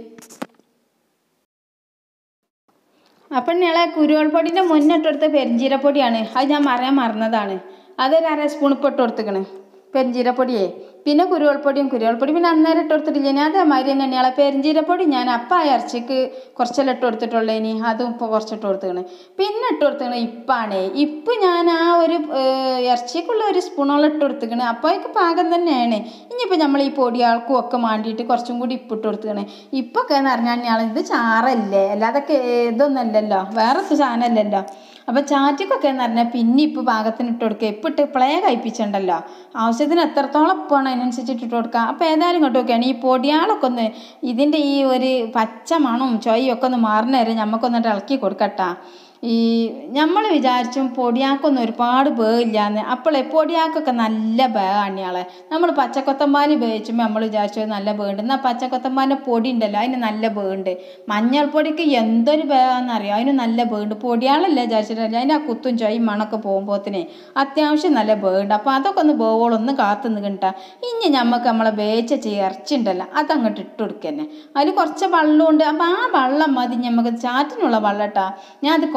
അപ്പം ഞങ്ങളെ കുരുവൾപ്പൊടിൻ്റെ മുന്നേ ഇട്ടെടുത്ത പെരിഞ്ചീരപ്പൊടിയാണ് അത് ഞാൻ പറയാൻ മറന്നതാണ് അതൊരു അര സ്പൂൺ ഇപ്പോൾ ഇട്ട് കൊടുത്തേക്കണ് പെരിഞ്ചീരപ്പൊടിയേ പിന്നെ കുരുവൾപ്പൊടിയും കുരുവൾപ്പൊടി പിന്നെ അന്നേരം ഇട്ട് കൊടുത്തിട്ടില്ല ഞാൻ അതേമാതിരി തന്നെ ഞങ്ങളെ പെരിഞ്ചീരപ്പൊടി ഞാൻ അപ്പം ആ ഇറച്ചിക്ക് കുറച്ചെല്ലാം ഇട്ട് കൊടുത്തിട്ടുള്ളൂ ഇനി അതും ഇപ്പോൾ കുറച്ചിട്ട് കൊടുത്തേക്കണ് പിന്നെ ഇട്ട് കൊടുത്തേക്കണ് ഇപ്പാണേ ഇപ്പ് ഞാൻ ആ ഒരു ഏഹ്, ഇറച്ചിക്കുള്ള ഒരു സ്പൂണോളം ഇട്ട് കൊടുത്തേക്കണ് അപ്പോൾ അതൊക്കെ പാകം തന്നെയാണ് ഇനിയിപ്പോൾ നമ്മൾ ഈ പൊടിയാൾക്കും ഒക്കെ മാണ്ടിയിട്ട് കുറച്ചും കൂടി ഇപ്പ് ഇട്ട് കൊടുത്തേക്കണ് ഇപ്പൊക്കെ എന്ന് പറഞ്ഞാൽ ഞാൻ ഇത് ചാറല്ലേ അല്ലാതെ ഇതൊന്നല്ലല്ലോ വേറെ സാധനമല്ലല്ലോ അപ്പോൾ ചാറ്റിക്കൊക്കെ എന്ന് പറഞ്ഞാൽ പിന്നെ ഇപ്പം പാകത്തിന് ഇട്ട് കൊടുക്കുക ഇപ്പം ഇട്ട് ഇപ്പോഴേ കഴിപ്പിച്ചിട്ടുണ്ടല്ലോ ആവശ്യത്തിന് എത്രത്തോളം പോകണം അതിനനുസരിച്ചിട്ട് ഇട്ട് കൊടുക്കുക അപ്പോൾ ഏതായാലും ഇങ്ങോട്ട് നോക്കുകയാണ് ഈ പൊടിയാളൊക്കെ ഒന്ന് ഇതിൻ്റെ ഈ ഒരു പച്ച മണവും ചൊയ്യും ഒക്കെ ഒന്ന് മാറുന്ന വരെ നമുക്കൊന്നിട്ട് ഇളക്കി കൊടുക്കട്ടാ ഈ നമ്മൾ വിചാരിച്ചും പൊടിയാക്കൊന്നും ഒരുപാട് ബേയില്ലാന്ന് അപ്പോളേ പൊടിയാക്കൊക്കെ നല്ല ബേണിയാളെ നമ്മൾ പച്ചക്കൊത്തമ്പാലി ഉപയോഗിച്ചുമ്പോൾ നമ്മൾ വിചാരിച്ചു അത് നല്ല ബേണ്ട് എന്നാൽ പച്ചക്കൊത്തമ്പാലിൻ്റെ പൊടി ഉണ്ടല്ലോ അതിന് നല്ല ബേണ്ട് മഞ്ഞൾപ്പൊടിക്ക് എന്തൊരു ബേന്നറിയോ അതിന് നല്ല ബേണ്ട് പൊടിയാളല്ലേ വിചാരിച്ചിട്ടില്ല അതിന് ആ കുത്തും ചൊയ്യും മണമൊക്കെ പോകുമ്പോഴത്തേനെ അത്യാവശ്യം നല്ല ബേണ്ട് അപ്പോൾ അതൊക്കെ ഒന്ന് ബേവോളൊന്ന് കാത്തു നിൽക്കണ്ട ഇനി നമുക്ക് നമ്മളെ വേവിച്ച ഇറച്ചി ഉണ്ടല്ലോ അതങ്ങോട്ട് ഇട്ട് കൊടുക്കുക തന്നെ അതിൽ കുറച്ച് വെള്ളമുണ്ട് അപ്പോൾ ആ വെള്ളം മതി നമുക്ക് ചാറ്റിനുള്ള വെള്ളം ഇട്ടാ ഞാൻ അത് കുറച്ച്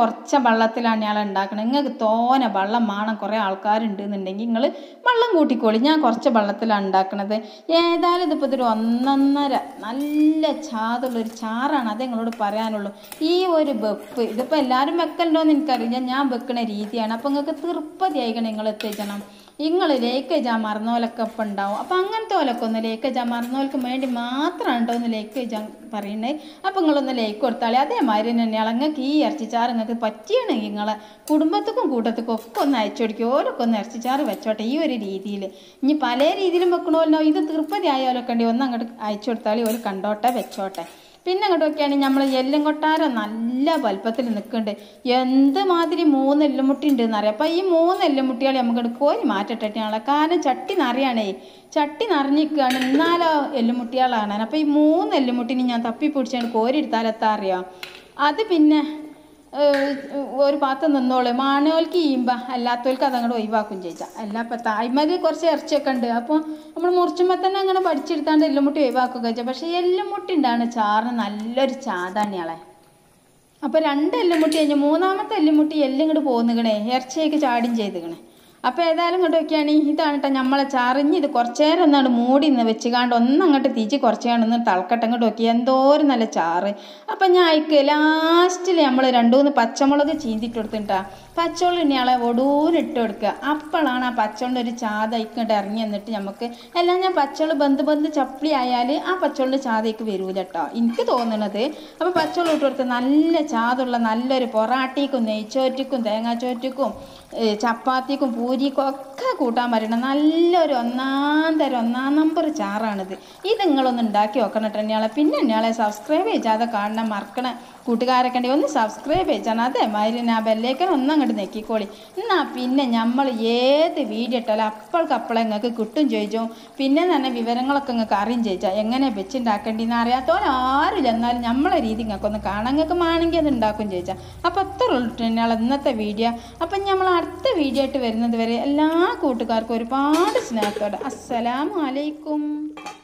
കുറച്ച് വെള്ളത്തിലാണ് ഞാൻ ഉണ്ടാക്കണത് നിങ്ങൾക്ക് തോനെ വെള്ളം വേണം കുറേ ആൾക്കാരുണ്ട് എന്നുണ്ടെങ്കിൽ നിങ്ങൾ വെള്ളം കൂട്ടിക്കോളി ഞാൻ കുറച്ച് വെള്ളത്തിലാണ് ഉണ്ടാക്കണത് ഏതായാലും ഇതിപ്പോൾ ഇതൊരു ഒന്നൊന്നര നല്ല ചാതുള്ളൊരു ചാറാണ് അത് നിങ്ങളോട് പറയാനുള്ളൂ ഈ ഒരു വെപ്പ് ഇതിപ്പോൾ എല്ലാവരും വെക്കലുണ്ടോയെന്ന് എനിക്കറിയില്ല ഞാൻ വെക്കണ രീതിയാണ് അപ്പോൾ നിങ്ങൾക്ക് തൃപ്പതിയായിക്കണം നിങ്ങൾ എത്തിച്ചണം നിങ്ങൾ ലേക്കേജാ മറന്നോലൊക്കെ ഇപ്പം ഉണ്ടാവും അപ്പം അങ്ങനത്തെ ഓലൊക്കെ ഒന്ന് ലേക്കേജാ മറന്നോൽക്ക് വേണ്ടി മാത്രമാണ് കേട്ടോ ഒന്ന് ലേക്കേജാ പറയുന്നത് അപ്പം നിങ്ങളൊന്ന് ലേക്ക് കൊടുത്താളി അതേമാതിരി തന്നെയാണ് നിങ്ങൾക്ക് ഈ ഇറച്ചിച്ചാറ് നിങ്ങൾക്ക് പറ്റിയാണെങ്കിൽ നിങ്ങളെ കുടുംബത്തിക്കും കൂട്ടത്തിക്കും ഒക്കെ ഒന്ന് അയച്ചു കൊടുക്കുക ഓരൊക്കെ ഒന്ന് ഇറച്ചിച്ചാറ് വെച്ചോട്ടെ ഈ ഒരു രീതിയിൽ ഇനി പല രീതിയിലും വെക്കണമല്ലോ ഇത് തീർപ്പതി ആയാലൊക്കെ ഉണ്ടെങ്കിൽ ഒന്ന് അങ്ങോട്ട് അയച്ചു കൊടുത്താളി ഒരു കണ്ടോട്ടെ വെച്ചോട്ടെ പിന്നെ അങ്ങോട്ട് നോക്കിയാണെങ്കിൽ നമ്മൾ എല്ലും കൊട്ടാരം നല്ല വലുപ്പത്തിൽ നിൽക്കുന്നുണ്ട് എന്ത് മാതിരി മൂന്ന് എല്ലുമുട്ടി ഉണ്ട് എന്നറിയാം അപ്പം ഈ മൂന്ന് എല്ലുമുട്ടികളെ നമുക്ക് കോരി മാറ്റട്ടെ ഞങ്ങളെ കാരണം ചട്ടി നിറയാണേ ചട്ടി നിറഞ്ഞിരിക്കുകയാണ് എന്നാലോ എല്ലുമുട്ടികളാണ് അപ്പം ഈ മൂന്ന് എല്ലുമുട്ടിനെ ഞാൻ തപ്പി പിടിച്ചാണ് കോരി എടുത്താലെത്താ അറിയാം അത് പിന്നെ ഏഹ്, ഒരു പാത്രം നിന്നോളൂ മാണോൽക്ക് ഈമ്പ അല്ലാത്തവർക്ക് അതങ്ങോട്ട് ഒഴിവാക്കും ചോദിച്ചാൽ അല്ല ഇപ്പം തായ്മതി കുറച്ച് ഇറച്ചിയൊക്കെ ഉണ്ട് അപ്പോൾ നമ്മൾ മുറിച്ചുമ്പോൾ തന്നെ അങ്ങനെ പഠിച്ചെടുത്താണ്ട് എല്ലുമുട്ടി ഒഴിവാക്കുക വെച്ചാൽ പക്ഷേ എല്ലുമുട്ടി ഉണ്ടാണ് ചാറിന് നല്ലൊരു ചാതാണിയാളെ അപ്പോൾ രണ്ട് എല്ലുമുട്ടി കഴിഞ്ഞ് മൂന്നാമത്തെ എല്ലുമുട്ടി എല്ലും ഇങ്ങോട്ട് പോകുന്നുകണേ ഇറച്ചിയൊക്കെ ചാടിയും ചെയ്തുകണേ അപ്പോൾ ഏതായാലും ഇങ്ങോട്ട് നോക്കിയാണെങ്കിൽ ഇതാണ് കേട്ടോ നമ്മളെ ചറിഞ്ഞ് ഇത് കുറച്ച് നേരം ഒന്നാണ് മൂടി നിന്ന് വെച്ചുകാണ്ട് ഒന്നങ്ങോട്ട് തീച്ച് കുറച്ച് കാണ്ട് ഒന്ന് തളക്കട്ടെ ഇങ്ങോട്ട് നോക്കി എന്തോരം നല്ല ചാറ് അപ്പം ഞാൻ അയക്ക് ലാസ്റ്റിൽ നമ്മൾ രണ്ട് മൂന്ന് പച്ചമുളക് ചീന്തിട്ട് കൊടുത്തിട്ടാ പച്ചമുളക് ഇനിയാളെ ഒടൂരിട്ട് കൊടുക്കുക അപ്പോഴാണ് ആ പച്ചമുളക് ഒരു ചാത ഇങ്ങോട്ട് ഇറങ്ങി എന്നിട്ട് നമുക്ക് എല്ലാം ഞാൻ പച്ചമുളക് ബന്ധ് ബന്ധ് ചപ്പിളി ആയാൽ ആ പച്ചമുളക് ചാതയ്ക്ക് വരൂല കേട്ടോ എനിക്ക് തോന്നണത് അപ്പോൾ പച്ചമുളക് ഇട്ട് കൊടുത്ത് നല്ല ചാതുള്ള നല്ലൊരു പൊറാട്ടിക്കും നെയ്ച്ചോറ്റിക്കും തേങ്ങാച്ചോറ്റിക്കും ഏ, ചപ്പാത്തിക്കും പൂരിക്കും ഒക്കെ കൂട്ടാൻ പറ്റണം നല്ലൊരു ഒന്നാം തരം ഒന്നാം നമ്പർ ചാറാണിത് ഇത് നിങ്ങളൊന്ന് ഉണ്ടാക്കി നോക്കണം കേട്ടോ എന്നെയാളെ പിന്നെ എന്നെയാളെ സബ്സ്ക്രൈബ് ചെയ്താതെ കാണണം മറക്കണ കൂട്ടുകാരൊക്കെ ഉണ്ടെങ്കിൽ ഒന്ന് സബ്സ്ക്രൈബ് ചെയ്യണം അതേമാതിരി ഞാൻ ബെല്ലേക്കൻ ഒന്നങ്ങോട്ട് നെക്കിക്കോളി എന്നാ പിന്നെ നമ്മൾ ഏത് വീഡിയോ ഇട്ടാലും അപ്പോൾക്ക് അപ്പോളെ നിങ്ങൾക്ക് കിട്ടും ചോദിച്ചോ പിന്നെ തന്നെ വിവരങ്ങളൊക്കെ നിങ്ങൾക്ക് അറിയും ചോദിച്ചാൽ എങ്ങനെ വെച്ചുണ്ടാക്കേണ്ടിന്ന് അറിയാത്തവർ ആരും എന്നാലും നമ്മളെ രീതി നിങ്ങൾക്ക് ഒന്ന് കാണാൻ നിങ്ങൾക്ക് വേണമെങ്കിൽ അത് ഉണ്ടാക്കും ചോദിച്ചാൽ അപ്പോൾ അത്ര ഉള്ളൂ തന്നെയാണ് ഇന്നത്തെ വീഡിയോ അപ്പം നമ്മൾ അടുത്ത വീഡിയോ ആയിട്ട് വരുന്നത് വരെ എല്ലാ കൂട്ടുകാർക്കും ഒരുപാട് സ്നേഹത്തോടെ അസ്സലാമു അലൈക്കും